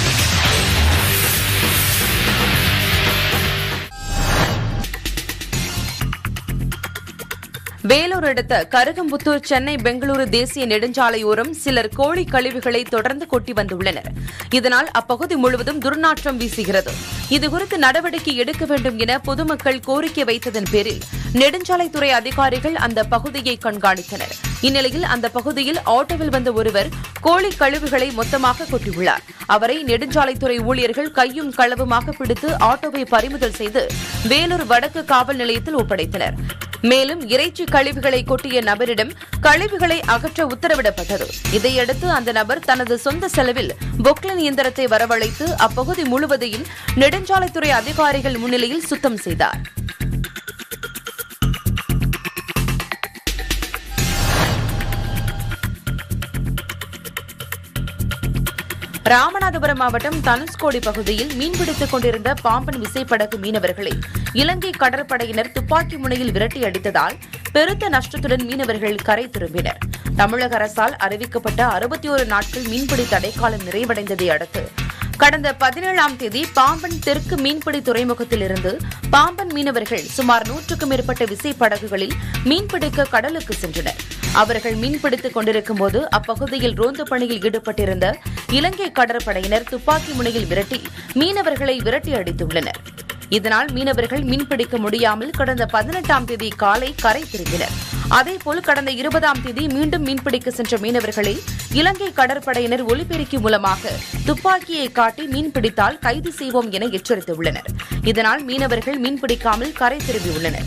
வேலூர் அடுத்த கருகம்புத்தூர் சென்னை பெங்களூரு தேசிய நெடுஞ்சாலையோரம் சிலர் கோழி கழிவுகளை தொடர்ந்து கொட்டி வந்துள்ளனர் இதனால் அப்பகுதி முழுவதும் துர்நாற்றம் வீசுகிறது இதுகுறித்து நடவடிக்கை எடுக்க வேண்டும் என பொதுமக்கள் கோரிக்கை வைத்ததன் பேரில் நெடுஞ்சாலைத்துறை அதிகாரிகள் அந்த பகுதியை கண்காணித்தனர் இந்நிலையில் அந்த பகுதியில் ஆட்டோவில் வந்த ஒருவர் கோழி கழிவுகளை மொத்தமாக கொட்டியுள்ளார் அவரை நெடுஞ்சாலைத்துறை ஊழியர்கள் கையும் களவுமாக பிடித்து ஆட்டோவை பறிமுதல் செய்து வேலூர் வடக்கு காவல் நிலையத்தில் ஒப்படைத்தனர் மேலும் இறைச்சி கழிவுகளை கொட்டிய நபரிடம் கழிவுகளை அகற்ற உத்தரவிடப்பட்டது இதையடுத்து அந்த நபர் தனது சொந்த செலவில் பொக்லின் இயந்திரத்தை வரவழைத்து அப்பகுதி முழுவதையும் நெடுஞ்சாலைத்துறை அதிகாரிகள் முன்னிலையில் சுத்தம் செய்தார் ராமநாதபுரம் மாவட்டம் தனுஷ்கோடி பகுதியில் மீன்பிடித்துக் கொண்டிருந்த பாம்பன் விசைப்படகு மீனவர்களை இலங்கை கடற்படையினர் துப்பாக்கி முனையில் விரட்டி அடித்ததால் பெருத்த நஷ்டத்துடன் மீனவர்கள் கரை திரும்பினர் தமிழக அரசால் அறிவிக்கப்பட்ட அறுபத்தி ஒரு நாட்கள் மீன்பிடி தடைக்காலம் நிறைவடைந்ததை அடுத்து கடந்த பதினேழாம் தேதி பாம்பன் தெற்கு மீன்பிடி துறைமுகத்தில் இருந்து பாம்பன் மீனவர்கள் சுமார் நூற்றுக்கும் மேற்பட்ட விசைப்படகுகளில் மீன்பிடிக்க கடலுக்கு சென்றனர் அவர்கள் மீன்பிடித்துக் கொண்டிருக்கும் போது அப்பகுதியில் ரோந்து பணியில் ஈடுபட்டிருந்த இலங்கை கடற்படையினர் துப்பாக்கி முனையில் விரட்டி மீனவர்களை விரட்டி அடித்துள்ளனர் இதனால் மீனவர்கள் மீன்பிடிக்க முடியாமல் கடந்த பதினெட்டாம் தேதி காலை கரை திரும்பினர் அதேபோல் கடந்த இருபதாம் தேதி மீண்டும் மீன்பிடிக்க சென்ற மீனவர்களை இலங்கை கடற்படையினர் ஒலிபெருக்கி மூலமாக துப்பாக்கியை காட்டி மீன்பிடித்தால் கைது செய்வோம் என எச்சரித்துள்ளனர் இதனால் மீனவர்கள் மீன்பிடிக்காமல் கரை திரும்பியுள்ளனர்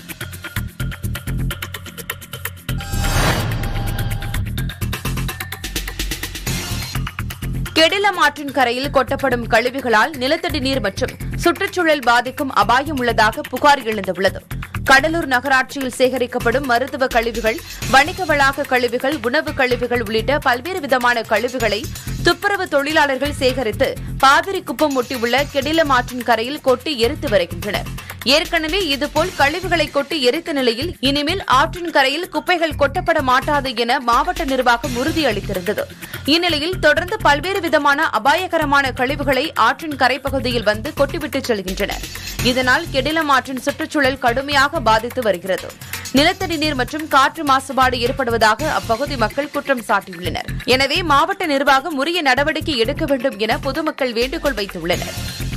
கெடிலம் ஆற்றின் கரையில் கொட்டப்படும் கழிவுகளால் நிலத்தடி நீர் மற்றும் சுற்றுச்சூழல் பாதிக்கும் அபாயம் உள்ளதாக புகார் எழுந்துள்ளது கடலூர் நகராட்சியில் சேகரிக்கப்படும் மருத்துவ கழிவுகள் வணிக வளாக கழிவுகள் உணவு கழிவுகள் உள்ளிட்ட பல்வேறு விதமான கழிவுகளை துப்புரவு தொழிலாளர்கள் சேகரித்து பாதிரி குப்பம் ஒட்டியுள்ள கெடிலம் ஆற்றின் கரையில் கொட்டி எரித்து வருகின்றனர் ஏற்கனவே இதுபோல் கழிவுகளை கொட்டி எரித்த நிலையில் இனிமேல் ஆற்றின் கரையில் குப்பைகள் கொட்டப்பட மாட்டாது என மாவட்ட நிர்வாகம் உறுதியளித்திருந்தது இந்நிலையில் தொடர்ந்து பல்வேறு விதமான அபாயகரமான கழிவுகளை ஆற்றின் கரைப்பகுதியில் வந்து கொட்டிவிட்டு செல்கின்றனர் இதனால் கெடிலம் ஆற்றின் சுற்றுச்சூழல் கடுமையாக பாதித்து வருகிறது நிலத்தடி நீர் மற்றும் காற்று மாசுபாடு ஏற்படுவதாக அப்பகுதி மக்கள் குற்றம் சாட்டியுள்ளனர் எனவே மாவட்ட நிர்வாகம் உரிய நடவடிக்கை எடுக்க வேண்டும் என பொதுமக்கள் வேண்டுகோள் வைத்துள்ளனர்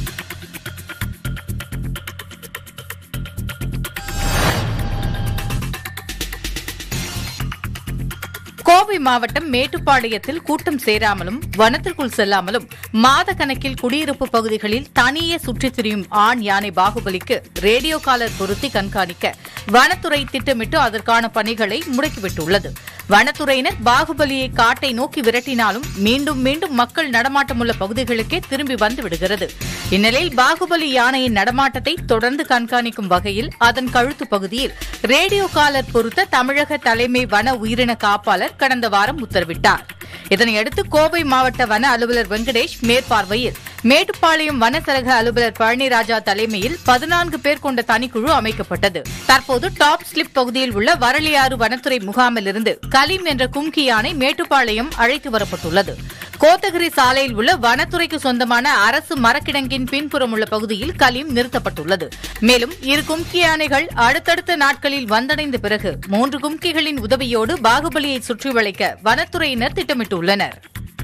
கோவை மாவட்டம் மேட்டுப்பாளையத்தில் கூட்டம் சேராமலும் வனத்திற்குள் செல்லாமலும் மாத கணக்கில் குடியிருப்பு பகுதிகளில் தனியே சுற்றித் திரியும் ஆண் யானை பாகுபலிக்கு ரேடியோ காலர் பொருத்தி கண்காணிக்க வனத்துறை திட்டமிட்டு அதற்கான பணிகளை முடுக்கிவிட்டுள்ளது வனத்துறையினர் பாகுபலியை காட்டை நோக்கி விரட்டினாலும் மீண்டும் மீண்டும் மக்கள் நடமாட்டமுள்ள பகுதிகளுக்கே திரும்பி வந்து விடுகிறது இந்நிலையில் பாகுபலி யானையின் நடமாட்டத்தை தொடர்ந்து கண்காணிக்கும் வகையில் அதன் கழுத்து பகுதியில் ரேடியோ காலர் பொருத்த தமிழக தலைமை வன உயிரின காப்பாளர் கடந்த வாரம் உத்தரவிட்டார் இதனையடுத்து கோவை மாவட்ட வன அலுவலர் வெங்கடேஷ் மேற்பார்வையில் மேட்டுப்பாளையம் வனச்சரக அலுவலர் பழனிராஜா தலைமையில் பதினான்கு பேர் கொண்ட தனிக்குழு அமைக்கப்பட்டது தற்போது டாப் ஸ்லிப் பகுதியில் உள்ள வரலியாறு வனத்துறை முகாமிலிருந்து கலீம் என்ற கும்கி யானை மேட்டுப்பாளையம் அழைத்து வரப்பட்டுள்ளது கோத்தகிரி சாலையில் உள்ள வனத்துறைக்கு சொந்தமான அரசு மரக்கிடங்கின் பின்புறம் உள்ள பகுதியில் கலீம் நிறுத்தப்பட்டுள்ளது மேலும் இரு கும்கி யானைகள் அடுத்தடுத்த நாட்களில் வந்தடைந்த பிறகு மூன்று கும்கிகளின் உதவியோடு பாகுபலியை சுற்றி வளைக்க வனத்துறையினர் திட்டமிட்டுள்ளனர்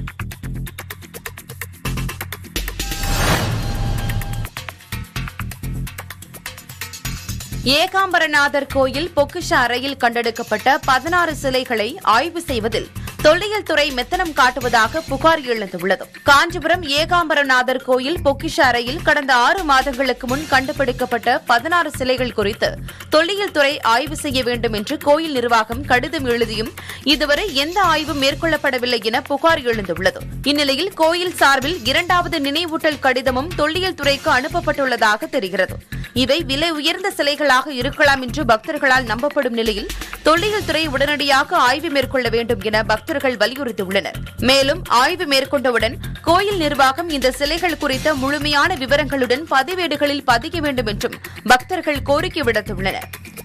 ஏகாம்பரநாதர் கோயில் பொக்கிஷ அறையில் கண்டெடுக்கப்பட்ட பதினாறு சிலைகளை ஆய்வு செய்வதில் தொல்லியல் துறை மெத்தனம் காட்டுவதாக புகார் எழுந்துள்ளது காஞ்சிபுரம் ஏகாம்பரநாதர் கோயில் பொக்கிஷ அறையில் கடந்த ஆறு மாதங்களுக்கு முன் கண்டுபிடிக்கப்பட்ட பதினாறு சிலைகள் குறித்து தொல்லியல் துறை ஆய்வு செய்ய வேண்டும் என்று கோயில் நிர்வாகம் கடிதம் எழுதியும் இதுவரை எந்த ஆய்வும் மேற்கொள்ளப்படவில்லை என புகார் எழுந்துள்ளது இந்நிலையில் கோயில் சார்பில் இரண்டாவது நினைவூட்டல் கடிதமும் தொல்லியல் துறைக்கு அனுப்பப்பட்டுள்ளதாக தெரிகிறது இவை விலை உயர்ந்த சிலைகளாக இருக்கலாம் என்று பக்தர்களால் நம்பப்படும் நிலையில் தொல்லியல் துறை உடனடியாக ஆய்வு மேற்கொள்ள வேண்டும் என பக்தர்கள் வலியுறுத்தியுள்ளனர் மேலும் ஆய்வு மேற்கொண்டவுடன் கோயில் நிர்வாகம் இந்த சிலைகள் குறித்த முழுமையான விவரங்களுடன் பதிவேடுகளில் பதிய வேண்டும் என்றும் பக்தர்கள் கோரிக்கை விடுத்துள்ளனர்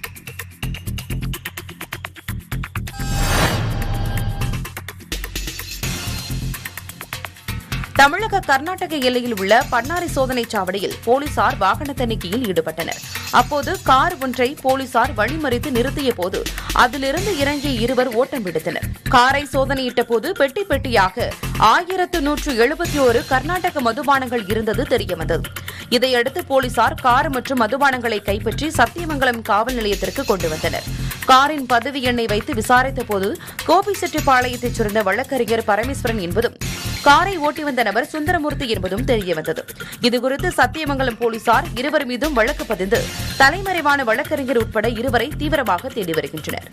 தமிழக கர்நாடக எல்லையில் உள்ள பன்னாரி சோதனைச் சாவடியில் போலீசார் வாகன தணிக்கையில் ஈடுபட்டனர் அப்போது கார் ஒன்றை போலீசார் வழிமறித்து நிறுத்திய போது அதிலிருந்து இறங்கிய இருவர் ஓட்டம் விடுத்தனர் காரை சோதனையிட்ட போது பெட்டி பெட்டியாக ஆயிரத்து நூற்று எழுபத்தி ஒரு கர்நாடக மதுபானங்கள் இருந்தது தெரியவந்தது இதையடுத்து போலீசார் கார் மற்றும் மதுபானங்களை கைப்பற்றி சத்தியமங்கலம் காவல் நிலையத்திற்கு கொண்டு வந்தனர் காரின் பதவி எண்ணை வைத்து விசாரித்த போது கோபிச்செட்டிப்பாளையத்தைச் சேர்ந்த வழக்கறிஞர் பரமேஸ்வரன் என்பதும் காரை ஓட்டி வந்த நபர் சுந்தரமூர்த்தி என்பதும் தெரியவந்தது இதுகுறித்து சத்தியமங்கலம் போலீசார் இருவர் மீதும் வழக்கு பதிந்து தலைமறைவான வழக்கறிஞர் உட்பட இருவரை தீவிரமாக தேடி வருகின்றனர்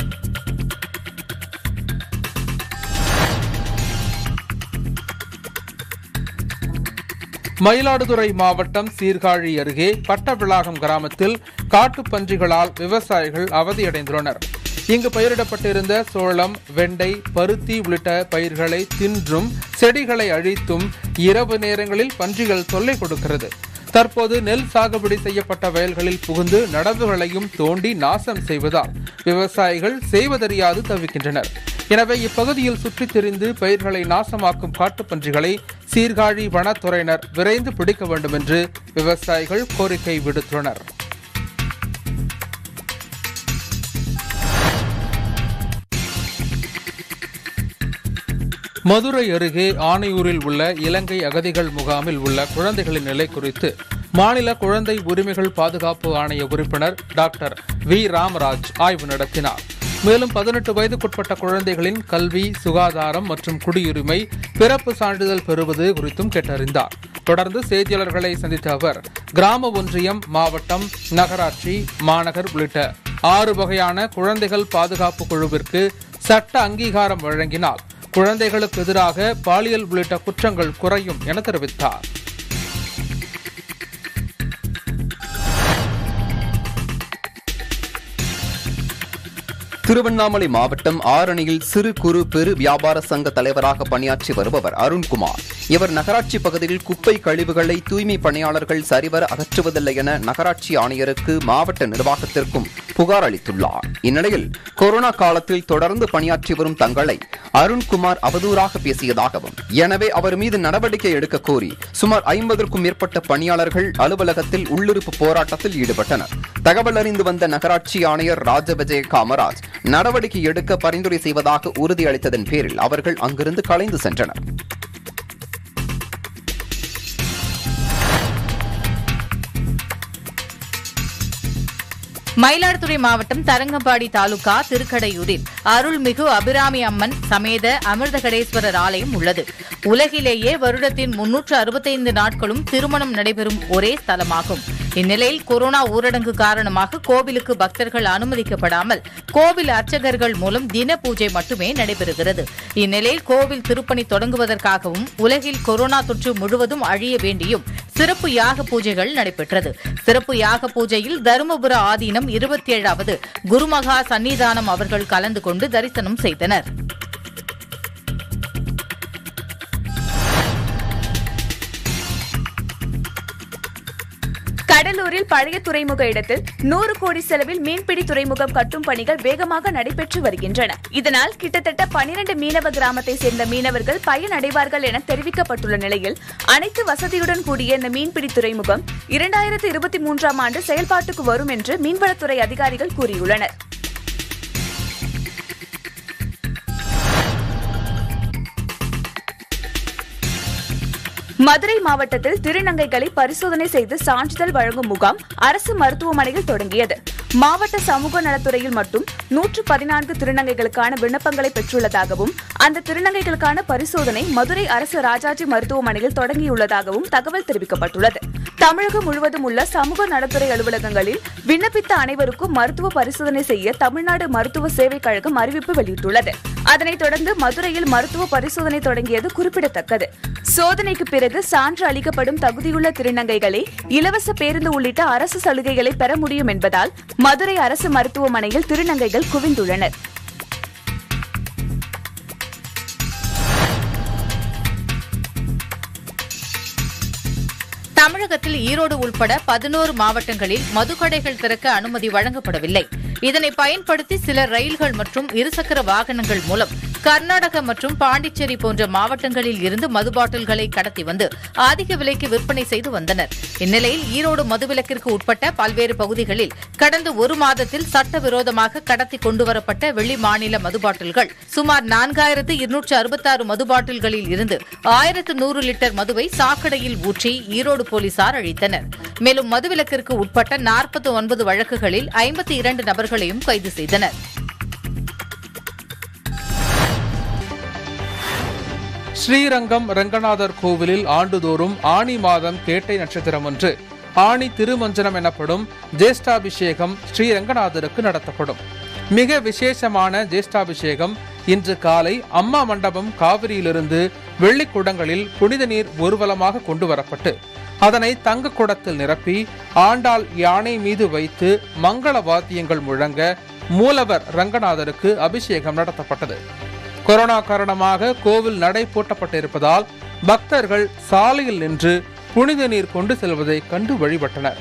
மயிலாடுதுறை மாவட்டம் சீர்காழி அருகே பட்டவிளாகம் கிராமத்தில் காட்டுப் பன்றிகளால் விவசாயிகள் அவதியடைந்துள்ளனர் இங்கு பயிரிடப்பட்டிருந்த சோளம் வெண்டை பருத்தி உள்ளிட்ட பயிர்களை தின்றும் செடிகளை அழித்தும் இரவு நேரங்களில் பன்றிகள் தொல்லை கொடுக்கிறது தற்போது நெல் சாகுபடி செய்யப்பட்ட வயல்களில் புகுந்து நடவுகளையும் தோண்டி நாசம் செய்வதால் விவசாயிகள் செய்வதறியாது தவிக்கின்றனர் எனவே இப்பகுதியில் சுற்றித் திரிந்து பயிர்களை நாசமாக்கும் காட்டுப்பன்றிகளை சீர்காழி வனத்துறையினர் விரைந்து பிடிக்க வேண்டும் என்று விவசாயிகள் கோரிக்கை விடுத்துள்ளனர் மதுரை அருகே ஆணையூரில் உள்ள இலங்கை அகதிகள் முகாமில் உள்ள குழந்தைகளின் நிலை குறித்து மாநில குழந்தை உரிமைகள் பாதுகாப்பு ஆணைய உறுப்பினர் டாக்டர் வி ராமராஜ் ஆய்வு நடத்தினார் மேலும் பதினெட்டு வயதுக்குட்பட்ட குழந்தைகளின் கல்வி சுகாதாரம் மற்றும் குடியுரிமை பிறப்பு சான்றிதழ் பெறுவது குறித்தும் கேட்டறிந்தார் தொடர்ந்து செய்தியாளர்களை சந்தித்த அவர் கிராம ஒன்றியம் மாவட்டம் நகராட்சி மாநகர் உள்ளிட்ட ஆறு வகையான குழந்தைகள் பாதுகாப்பு குழுவிற்கு சட்ட அங்கீகாரம் வழங்கினால் குழந்தைகளுக்கு எதிராக பாலியல் உள்ளிட்ட குற்றங்கள் குறையும் என தெரிவித்தார் திருவண்ணாமலை மாவட்டம் ஆரணியில் சிறு குறு பெரு வியாபார சங்க தலைவராக பணியாற்றி வருபவர் அருண்குமார் இவர் நகராட்சி பகுதியில் குப்பை கழிவுகளை தூய்மை பணியாளர்கள் சரிவர அகற்றுவதில்லை என நகராட்சி ஆணையருக்கு மாவட்ட நிர்வாகத்திற்கும் புகார் அளித்துள்ளார் இந்நிலையில் கொரோனா காலத்தில் தொடர்ந்து பணியாற்றி வரும் தங்களை அருண்குமார் அவதூறாக பேசியதாகவும் எனவே அவர் மீது நடவடிக்கை எடுக்க கோரி சுமார் ஐம்பதற்கும் மேற்பட்ட பணியாளர்கள் அலுவலகத்தில் உள்ளிருப்பு போராட்டத்தில் ஈடுபட்டனர் தகவல் அறிந்து வந்த நகராட்சி ஆணையர் ராஜவிஜய காமராஜ் நடவடிக்கை எடுக்க பரிந்துரை செய்வதாக உறுதியளித்ததன் பேரில் அவர்கள் அங்கிருந்து கலைந்து சென்றனர் மயிலாடுதுறை மாவட்டம் தரங்கம்பாடி தாலுகா திருக்கடையூரில் அருள்மிகு அபிராமி அம்மன் சமேத அமிர்தகடேஸ்வரர் ஆலயம் உள்ளது உலகிலேயே வருடத்தின் முன்னூற்று அறுபத்தைந்து நாட்களும் திருமணம் நடைபெறும் ஒரே ஸ்தலமாகும் இந்நிலையில் கொரோனா ஊரடங்கு காரணமாக கோவிலுக்கு பக்தர்கள் அனுமதிக்கப்படாமல் கோவில் அர்ச்சகர்கள் மூலம் தின பூஜை மட்டுமே நடைபெறுகிறது இந்நிலையில் கோவில் திருப்பணி தொடங்குவதற்காகவும் உலகில் கொரோனா தொற்று முழுவதும் அழிய வேண்டியும் சிறப்பு யாக பூஜைகள் நடைபெற்றது சிறப்பு யாக பூஜையில் தருமபுர ஆதீனம் இருபத்தி ஏழாவது குருமகா சன்னிதானம் அவர்கள் கலந்து கொண்டு தரிசனம் செய்தனர் கடலூரில் பழைய துறைமுக இடத்தில் நூறு கோடி செலவில் மீன்பிடி துறைமுகம் கட்டும் பணிகள் வேகமாக நடைபெற்று வருகின்றன இதனால் கிட்டத்தட்ட பனிரண்டு மீனவ கிராமத்தை சேர்ந்த மீனவர்கள் பயனடைவார்கள் என தெரிவிக்கப்பட்டுள்ள நிலையில் அனைத்து வசதியுடன் கூடிய இந்த மீன்பிடி துறைமுகம் இரண்டாயிரத்து இருபத்தி மூன்றாம் ஆண்டு செயல்பாட்டுக்கு வரும் என்று மீன்வளத்துறை அதிகாரிகள் கூறியுள்ளனர் மதுரை மாவட்டத்தில் திருநங்கைகளை பரிசோதனை செய்து சான்றிதழ் வழங்கும் முகாம் அரசு மருத்துவமனையில் தொடங்கியது மாவட்ட சமூக நலத்துறையில் மட்டும் நூற்று பதினான்கு திருநங்கைகளுக்கான விண்ணப்பங்களை பெற்றுள்ளதாகவும் அந்த திருநங்கைகளுக்கான பரிசோதனை மதுரை அரசு ராஜாஜி மருத்துவமனையில் தொடங்கியுள்ளதாகவும் தகவல் தெரிவிக்கப்பட்டுள்ளது தமிழகம் முழுவதும் உள்ள சமூக நலத்துறை அலுவலகங்களில் விண்ணப்பித்த அனைவருக்கும் மருத்துவ பரிசோதனை செய்ய தமிழ்நாடு மருத்துவ சேவை கழகம் அறிவிப்பு வெளியிட்டுள்ளது அதனைத் தொடர்ந்து மதுரையில் மருத்துவ பரிசோதனை தொடங்கியது குறிப்பிடத்தக்கது சோதனைக்கு பிறகு சான்று அளிக்கப்படும் தகுதியுள்ள திருநங்கைகளே இலவச பேருந்து உள்ளிட்ட அரசு சலுகைகளை பெற முடியும் என்பதால் மதுரை அரசு மருத்துவமனையில் திருநங்கைகள் குவிந்துள்ளனர் தமிழகத்தில் ஈரோடு உள்பட பதினோரு மாவட்டங்களில் மதுக்கடைகள் திறக்க அனுமதி வழங்கப்படவில்லை இதனை பயன்படுத்தி சில ரயில்கள் மற்றும் இருசக்கர வாகனங்கள் மூலம் கர்நாடக மற்றும் பாண்டிச்சேரி போன்ற மாவட்டங்களில் இருந்து மது பாட்டில்களை கடத்தி வந்து அதிக விலைக்கு விற்பனை செய்து வந்தனர் இந்நிலையில் ஈரோடு மதுவிலக்கிற்கு உட்பட்ட பல்வேறு பகுதிகளில் கடந்த ஒரு மாதத்தில் சட்டவிரோதமாக கடத்தி கொண்டுவரப்பட்ட வெளி மாநில மது பாட்டில்கள் சுமார் நான்காயிரத்து இருநூற்று அறுபத்தாறு மது பாட்டில்களில் இருந்து ஆயிரத்து நூறு லிட்டர் மதுவை சாக்கடையில் ஊற்றி ஈரோடு போலீசார் அழித்தனர் மேலும் மதுவிலக்கிற்கு உட்பட்ட நாற்பத்தி ஒன்பது வழக்குகளில் ஐம்பத்தி இரண்டு நபர்களையும் கைது செய்தனர் ஸ்ரீரங்கம் ரங்கநாதர் கோவிலில் ஆண்டுதோறும் ஆணி மாதம் கேட்டை நட்சத்திரம் ஒன்று ஆணி திருமஞ்சனம் எனப்படும் ஜேஷ்டாபிஷேகம் ஸ்ரீரங்கநாதருக்கு நடத்தப்படும் மிக விசேஷமான ஜேஷ்டாபிஷேகம் இன்று காலை அம்மா மண்டபம் காவிரியிலிருந்து வெள்ளிக் குடங்களில் புனித நீர் ஊர்வலமாக கொண்டு வரப்பட்டு அதனை தங்க குடத்தில் நிரப்பி ஆண்டாள் யானை மீது வைத்து மங்கள வாத்தியங்கள் முழங்க மூலவர் ரங்கநாதருக்கு அபிஷேகம் நடத்தப்பட்டது கொரோனா காரணமாக கோவில் நடை பூட்டப்பட்டிருப்பதால் பக்தர்கள் சாலையில் நின்று புனித நீர் கொண்டு செல்வதை கண்டு வழிபட்டனர்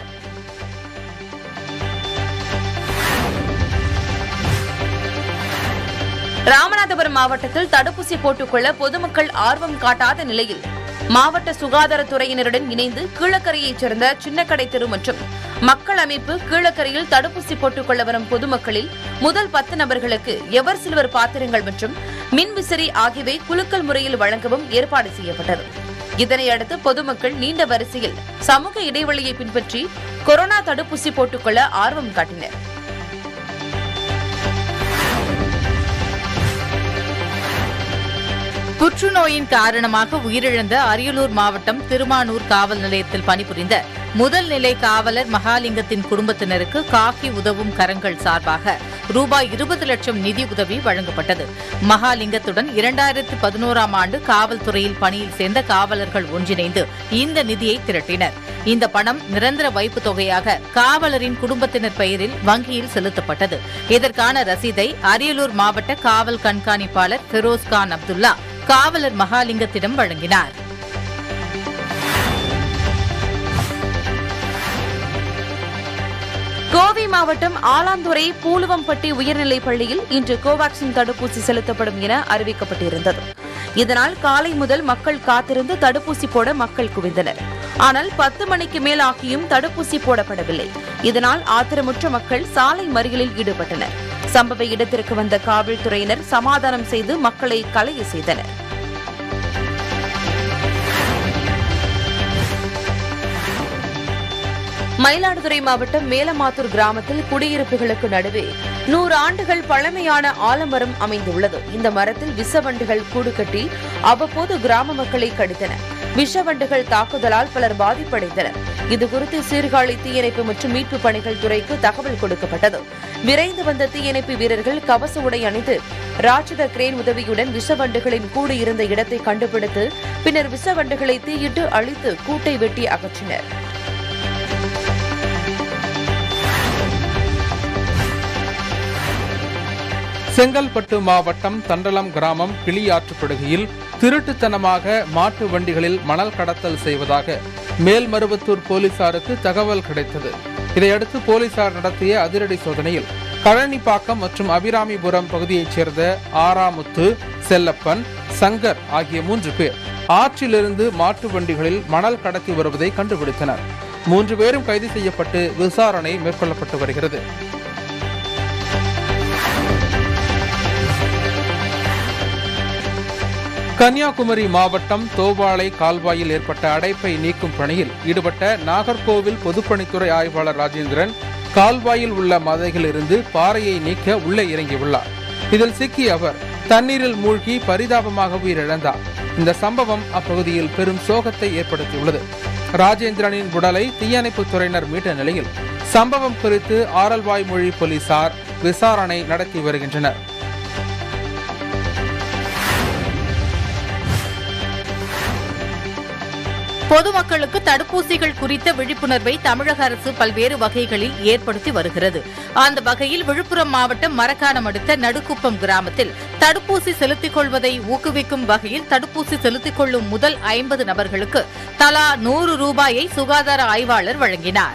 ராமநாதபுரம் மாவட்டத்தில் தடுப்பூசி போட்டுக்கொள்ள பொதுமக்கள் ஆர்வம் காட்டாத நிலையில் மாவட்ட சுகாதாரத்துறையினருடன் இணைந்து கீழக்கரையைச் சேர்ந்த சின்னக்கடை தெரு மற்றும் மக்கள் அமைப்பு கீழக்கரையில் தடுப்பூசி போட்டுக்கொள்ள வரும் பொதுமக்களில் முதல் பத்து நபர்களுக்கு எவர் சில்வர் பாத்திரங்கள் மற்றும் மின்விசிறி ஆகியவை குலுக்கல் முறையில் வழங்கவும் ஏற்பாடு செய்யப்பட்டது இதனையடுத்து பொதுமக்கள் நீண்ட வரிசையில் சமூக இடைவெளியை பின்பற்றி கொரோனா தடுப்பூசி போட்டுக்கொள்ள ஆர்வம் காட்டினர் புற்றுநோயின் காரணமாக உயிரிழந்த அரியலூர் மாவட்டம் திருமானூர் காவல் நிலையத்தில் பணிபுரிந்த முதல் நிலை காவலர் மகாலிங்கத்தின் குடும்பத்தினருக்கு காக்கி உதவும் கரங்கள் சார்பாக ரூபாய் இருபது லட்சம் நிதி உதவி வழங்கப்பட்டது மகாலிங்கத்துடன் இரண்டாயிரத்து பதினோராம் ஆண்டு காவல்துறையில் பணியில் சேர்ந்த காவலர்கள் ஒன்றிணைந்து இந்த நிதியை திரட்டினர் இந்த பணம் நிரந்தர வைப்பு தொகையாக காவலரின் குடும்பத்தினர் பெயரில் வங்கியில் செலுத்தப்பட்டது இதற்கான ரசீதை அரியலூர் மாவட்ட காவல் கண்காணிப்பாளர் ஃபெரோஸ்கான் அப்துல்லா காவலர் மகாலிங்கத்திடம் வழங்கினார் கோவை மாவட்டம் ஆலாந்துறை பூலுவம்பட்டி உயர்நிலைப் பள்ளியில் இன்று கோவாக்சின் தடுப்பூசி செலுத்தப்படும் என அறிவிக்கப்பட்டிருந்தது இதனால் காலை முதல் மக்கள் காத்திருந்து தடுப்பூசி போட மக்கள் குவிந்தனர் ஆனால் பத்து மணிக்கு மேல் ஆகியும் தடுப்பூசி போடப்படவில்லை இதனால் ஆத்திரமுற்ற மக்கள் சாலை மறியலில் ஈடுபட்டனர் சம்பவ இடத்திற்கு வந்த காவல்துறையினர் சமாதானம் செய்து மக்களை கலைய செய்தனர் மயிலாடுதுறை மாவட்டம் மேலமாத்தூர் கிராமத்தில் குடியிருப்புகளுக்கு நடுவே நூறு ஆண்டுகள் பழமையான ஆலமரம் அமைந்துள்ளது இந்த மரத்தில் விஷவண்டுகள் கூடு கட்டி அவ்வப்போது கிராம மக்களை கடித்தன விஷவண்டுகள் தாக்குதலால் பலர் பாதிப்படைந்தனர் இதுகுறித்து சீர்காழி தீயணைப்பு மற்றும் மீட்பு பணிகள் துறைக்கு தகவல் கொடுக்கப்பட்டது விரைந்து வந்த தீயணைப்பு வீரர்கள் கவச உடை அணிந்து ராட்சத கிரேன் உதவியுடன் விஷவண்டுகளின் கூடு இருந்த இடத்தை கண்டுபிடித்து பின்னர் விஷவண்டுகளை தீயிட்டு அழித்து கூட்டை வெட்டி அகற்றினர் செங்கல்பட்டு மாவட்டம் தண்டலம் கிராமம் கிளியாற்றுப்படுகையில் திருட்டுத்தனமாக மாட்டு வண்டிகளில் மணல் கடத்தல் செய்வதாக மேல்மருவத்தூர் போலீசாருக்கு தகவல் கிடைத்தது இதையடுத்து போலீசார் நடத்திய அதிரடி சோதனையில் கழனிப்பாக்கம் மற்றும் அபிராமிபுரம் பகுதியைச் சேர்ந்த ஆராமுத்து செல்லப்பன் சங்கர் ஆகிய மூன்று பேர் ஆற்றிலிருந்து மாட்டு வண்டிகளில் மணல் கடத்தி வருவதை கண்டுபிடித்தனர் மூன்று பேரும் கைது செய்யப்பட்டு விசாரணை மேற்கொள்ளப்பட்டு வருகிறது கன்னியாகுமரி மாவட்டம் தோவாளை கால்வாயில் ஏற்பட்ட அடைப்பை நீக்கும் பணியில் ஈடுபட்ட நாகர்கோவில் பொதுப்பணித்துறை ஆய்வாளர் ராஜேந்திரன் கால்வாயில் உள்ள மதைகளிலிருந்து பாறையை நீக்க உள்ளே இறங்கியுள்ளார் இதில் சிக்கிய அவர் தண்ணீரில் மூழ்கி பரிதாபமாக உயிரிழந்தார் இந்த சம்பவம் அப்பகுதியில் பெரும் சோகத்தை ஏற்படுத்தியுள்ளது ராஜேந்திரனின் உடலை தீயணைப்புத் துறையினர் மீட்ட நிலையில் சம்பவம் குறித்து ஆரல்வாய்மொழி போலீசார் விசாரணை நடத்தி வருகின்றனர் பொதுமக்களுக்கு தடுப்பூசிகள் குறித்த விழிப்புணர்வை தமிழக அரசு பல்வேறு வகைகளில் ஏற்படுத்தி வருகிறது அந்த வகையில் விழுப்புரம் மாவட்டம் மரக்காணம் அடுத்த நடுக்குப்பம் கிராமத்தில் தடுப்பூசி செலுத்திக் கொள்வதை ஊக்குவிக்கும் வகையில் தடுப்பூசி செலுத்திக் கொள்ளும் முதல் ஐம்பது நபர்களுக்கு தலா நூறு ரூபாயை சுகாதார ஆய்வாளர் வழங்கினார்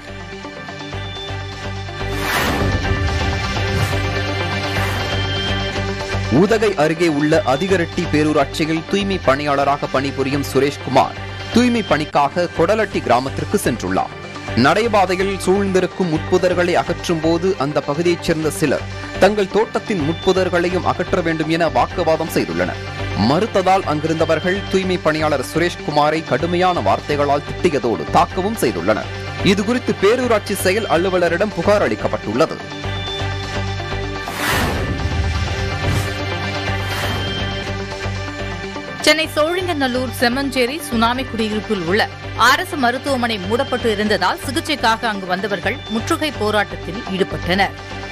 உதகை அருகே உள்ள அதிகரெட்டி பேரூராட்சியில் தூய்மை பணியாளராக பணிபுரியும் சுரேஷ்குமார் தூய்மை பணிக்காக கொடலட்டி கிராமத்திற்கு சென்றுள்ளார் நடைபாதையில் சூழ்ந்திருக்கும் முட்புதர்களை அகற்றும் போது அந்த பகுதியைச் சேர்ந்த சிலர் தங்கள் தோட்டத்தின் முட்புதர்களையும் அகற்ற வேண்டும் என வாக்குவாதம் செய்துள்ளனர் மறுத்ததால் அங்கிருந்தவர்கள் தூய்மை பணியாளர் சுரேஷ்குமாரை கடுமையான வார்த்தைகளால் திட்டியதோடு தாக்கவும் செய்துள்ளனர் இதுகுறித்து பேரூராட்சி செயல் அலுவலரிடம் புகார் அளிக்கப்பட்டுள்ளது சென்னை சோழிங்கநல்லூர் செம்மஞ்சேரி சுனாமி குடியிருப்பில் உள்ள அரசு மருத்துவமனை மூடப்பட்டு இருந்ததால் சிகிச்சைக்காக அங்கு வந்தவர்கள் முற்றுகை போராட்டத்தில் ஈடுபட்டனர்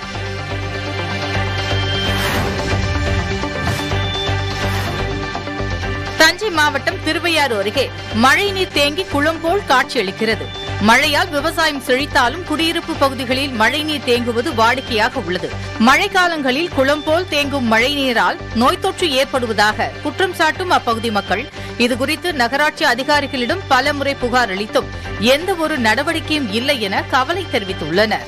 தஞ்சை மாவட்டம் திருவையாறு அருகே மழைநீர் தேங்கி குளம் போல் காட்சியளிக்கிறது மழையால் விவசாயம் செழித்தாலும் குடியிருப்பு பகுதிகளில் மழைநீர் தேங்குவது வாடிக்கையாக உள்ளது மழைக்காலங்களில் குளம் போல் தேங்கும் மழைநீரால் நோய் தொற்று ஏற்படுவதாக குற்றம் சாட்டும் அப்பகுதி மக்கள் இதுகுறித்து நகராட்சி அதிகாரிகளிடம் பலமுறை புகார் அளித்தும் எந்த ஒரு நடவடிக்கையும் இல்லை என கவலை தெரிவித்துள்ளனர்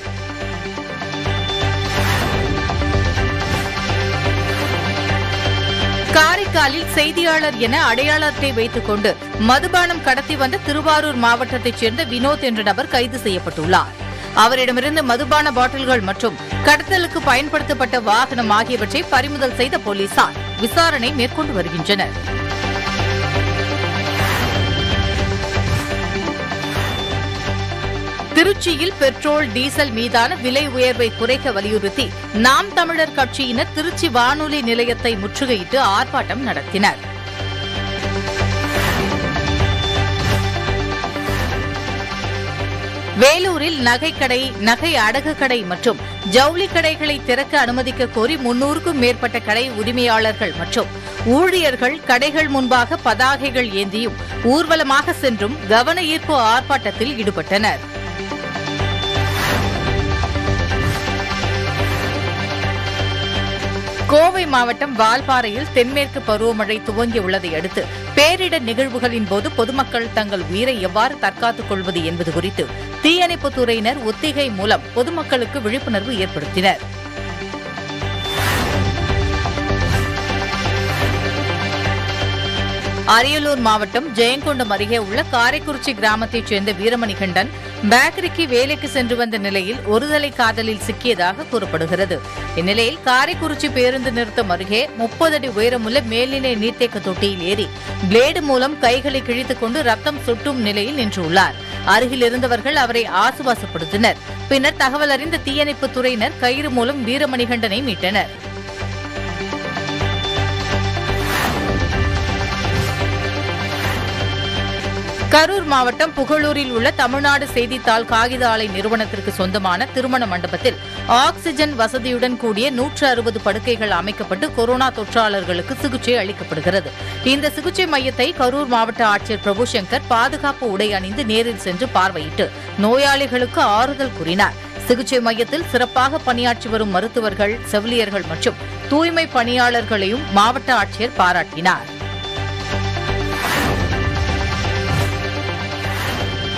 காரைக்காலில் செய்தியாளர் என அடையாள அட்டை வைத்துக் கொண்டு மதுபானம் கடத்தி வந்த திருவாரூர் மாவட்டத்தைச் சேர்ந்த வினோத் என்ற நபர் கைது செய்யப்பட்டுள்ளார் அவரிடமிருந்து மதுபான பாட்டில்கள் மற்றும் கடத்தலுக்கு பயன்படுத்தப்பட்ட வாகனம் ஆகியவற்றை பறிமுதல் செய்த போலீசார் விசாரணை மேற்கொண்டு வருகின்றனர் திருச்சியில் பெட்ரோல் டீசல் மீதான விலை உயர்வை குறைக்க வலியுறுத்தி நாம் தமிழர் கட்சியினர் திருச்சி வானொலி நிலையத்தை முற்றுகையிட்டு ஆர்ப்பாட்டம் நடத்தினர் வேலூரில் நகைக்கடை நகை அடகு கடை மற்றும் ஜவுளி கடைகளை திறக்க அனுமதிக்க கோரி முன்னூறுக்கும் மேற்பட்ட கடை உரிமையாளர்கள் மற்றும் ஊழியர்கள் கடைகள் முன்பாக பதாகைகள் ஏந்தியும் ஊர்வலமாக சென்றும் கவன ஈர்ப்பு ஆர்ப்பாட்டத்தில் ஈடுபட்டனர் கோவை மாவட்டம் வால்பாறையில் தென்மேற்கு பருவமழை துவங்கியுள்ளதை அடுத்து பேரிடர் நிகழ்வுகளின் போது பொதுமக்கள் தங்கள் உயிரை எவ்வாறு தற்காத்துக் கொள்வது என்பது குறித்து தீயணைப்புத் துறையினர் ஒத்திகை மூலம் பொதுமக்களுக்கு விழிப்புணர்வு ஏற்படுத்தினர் அரியலூர் மாவட்டம் ஜெயங்கொண்டம் அருகே உள்ள காரைக்குறிச்சி கிராமத்தைச் சேர்ந்த வீரமணிகண்டன் பேக்கரிக்கு வேலைக்கு சென்று வந்த நிலையில் ஒருதலை காதலில் சிக்கியதாக கூறப்படுகிறது இந்நிலையில் காரைக்குறிச்சி பேருந்து நிறுத்தம் அருகே முப்பது அடி உயரமுள்ள மேல்நிலை நீர்த்தேக்க தொட்டியில் ஏறி பிளேடு மூலம் கைகளை கிழித்துக் கொண்டு ரத்தம் சுட்டும் நிலையில் நின்றுள்ளார் அருகில் இருந்தவர்கள் அவரை ஆசுவாசப்படுத்தினர் பின்னர் தகவல் அறிந்த தீயணைப்புத் துறையினர் கயிறு மூலம் வீரமணிகண்டனை மீட்டனர் கரூர் மாவட்டம் புகழூரில் உள்ள தமிழ்நாடு செய்தித்தாள் காகித ஆலை நிறுவனத்திற்கு சொந்தமான திருமண மண்டபத்தில் ஆக்ஸிஜன் வசதியுடன் கூடிய நூற்று அறுபது படுக்கைகள் அமைக்கப்பட்டு கொரோனா தொற்றாளர்களுக்கு சிகிச்சை அளிக்கப்படுகிறது இந்த சிகிச்சை மையத்தை கரூர் மாவட்ட ஆட்சியர் பிரபு சங்கர் பாதுகாப்பு உடை அணிந்து நேரில் சென்று பார்வையிட்டு நோயாளிகளுக்கு ஆறுதல் கூறினார் சிகிச்சை மையத்தில் சிறப்பாக பணியாற்றி வரும் மருத்துவர்கள் செவிலியர்கள் மற்றும் தூய்மை பணியாளர்களையும் மாவட்ட ஆட்சியர் பாராட்டினார்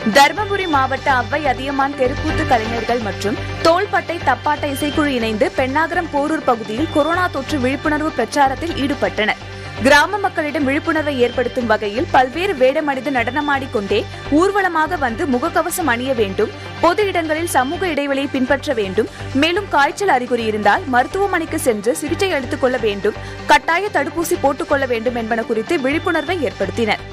தருமபுரி மாவட்ட அவ்வை அதியமான் தெருக்கூத்து கலைஞர்கள் மற்றும் தோள்பட்டை தப்பாட்ட இசைக்குழு இணைந்து பெண்ணாகரம் போரூர் பகுதியில் கொரோனா தொற்று விழிப்புணர்வு பிரச்சாரத்தில் ஈடுபட்டனர் கிராம மக்களிடம் விழிப்புணர்வை ஏற்படுத்தும் வகையில் பல்வேறு வேடமணிந்து நடனமாடிக்கொண்டே ஊர்வலமாக வந்து முகக்கவசம் அணிய வேண்டும் பொது இடங்களில் சமூக இடைவெளியை பின்பற்ற வேண்டும் மேலும் காய்ச்சல் அறிகுறி இருந்தால் மருத்துவமனைக்கு சென்று சிகிச்சை அளித்துக் கொள்ள வேண்டும் கட்டாய தடுப்பூசி போட்டுக் கொள்ள வேண்டும் என்பன குறித்து விழிப்புணர்வை ஏற்படுத்தினர்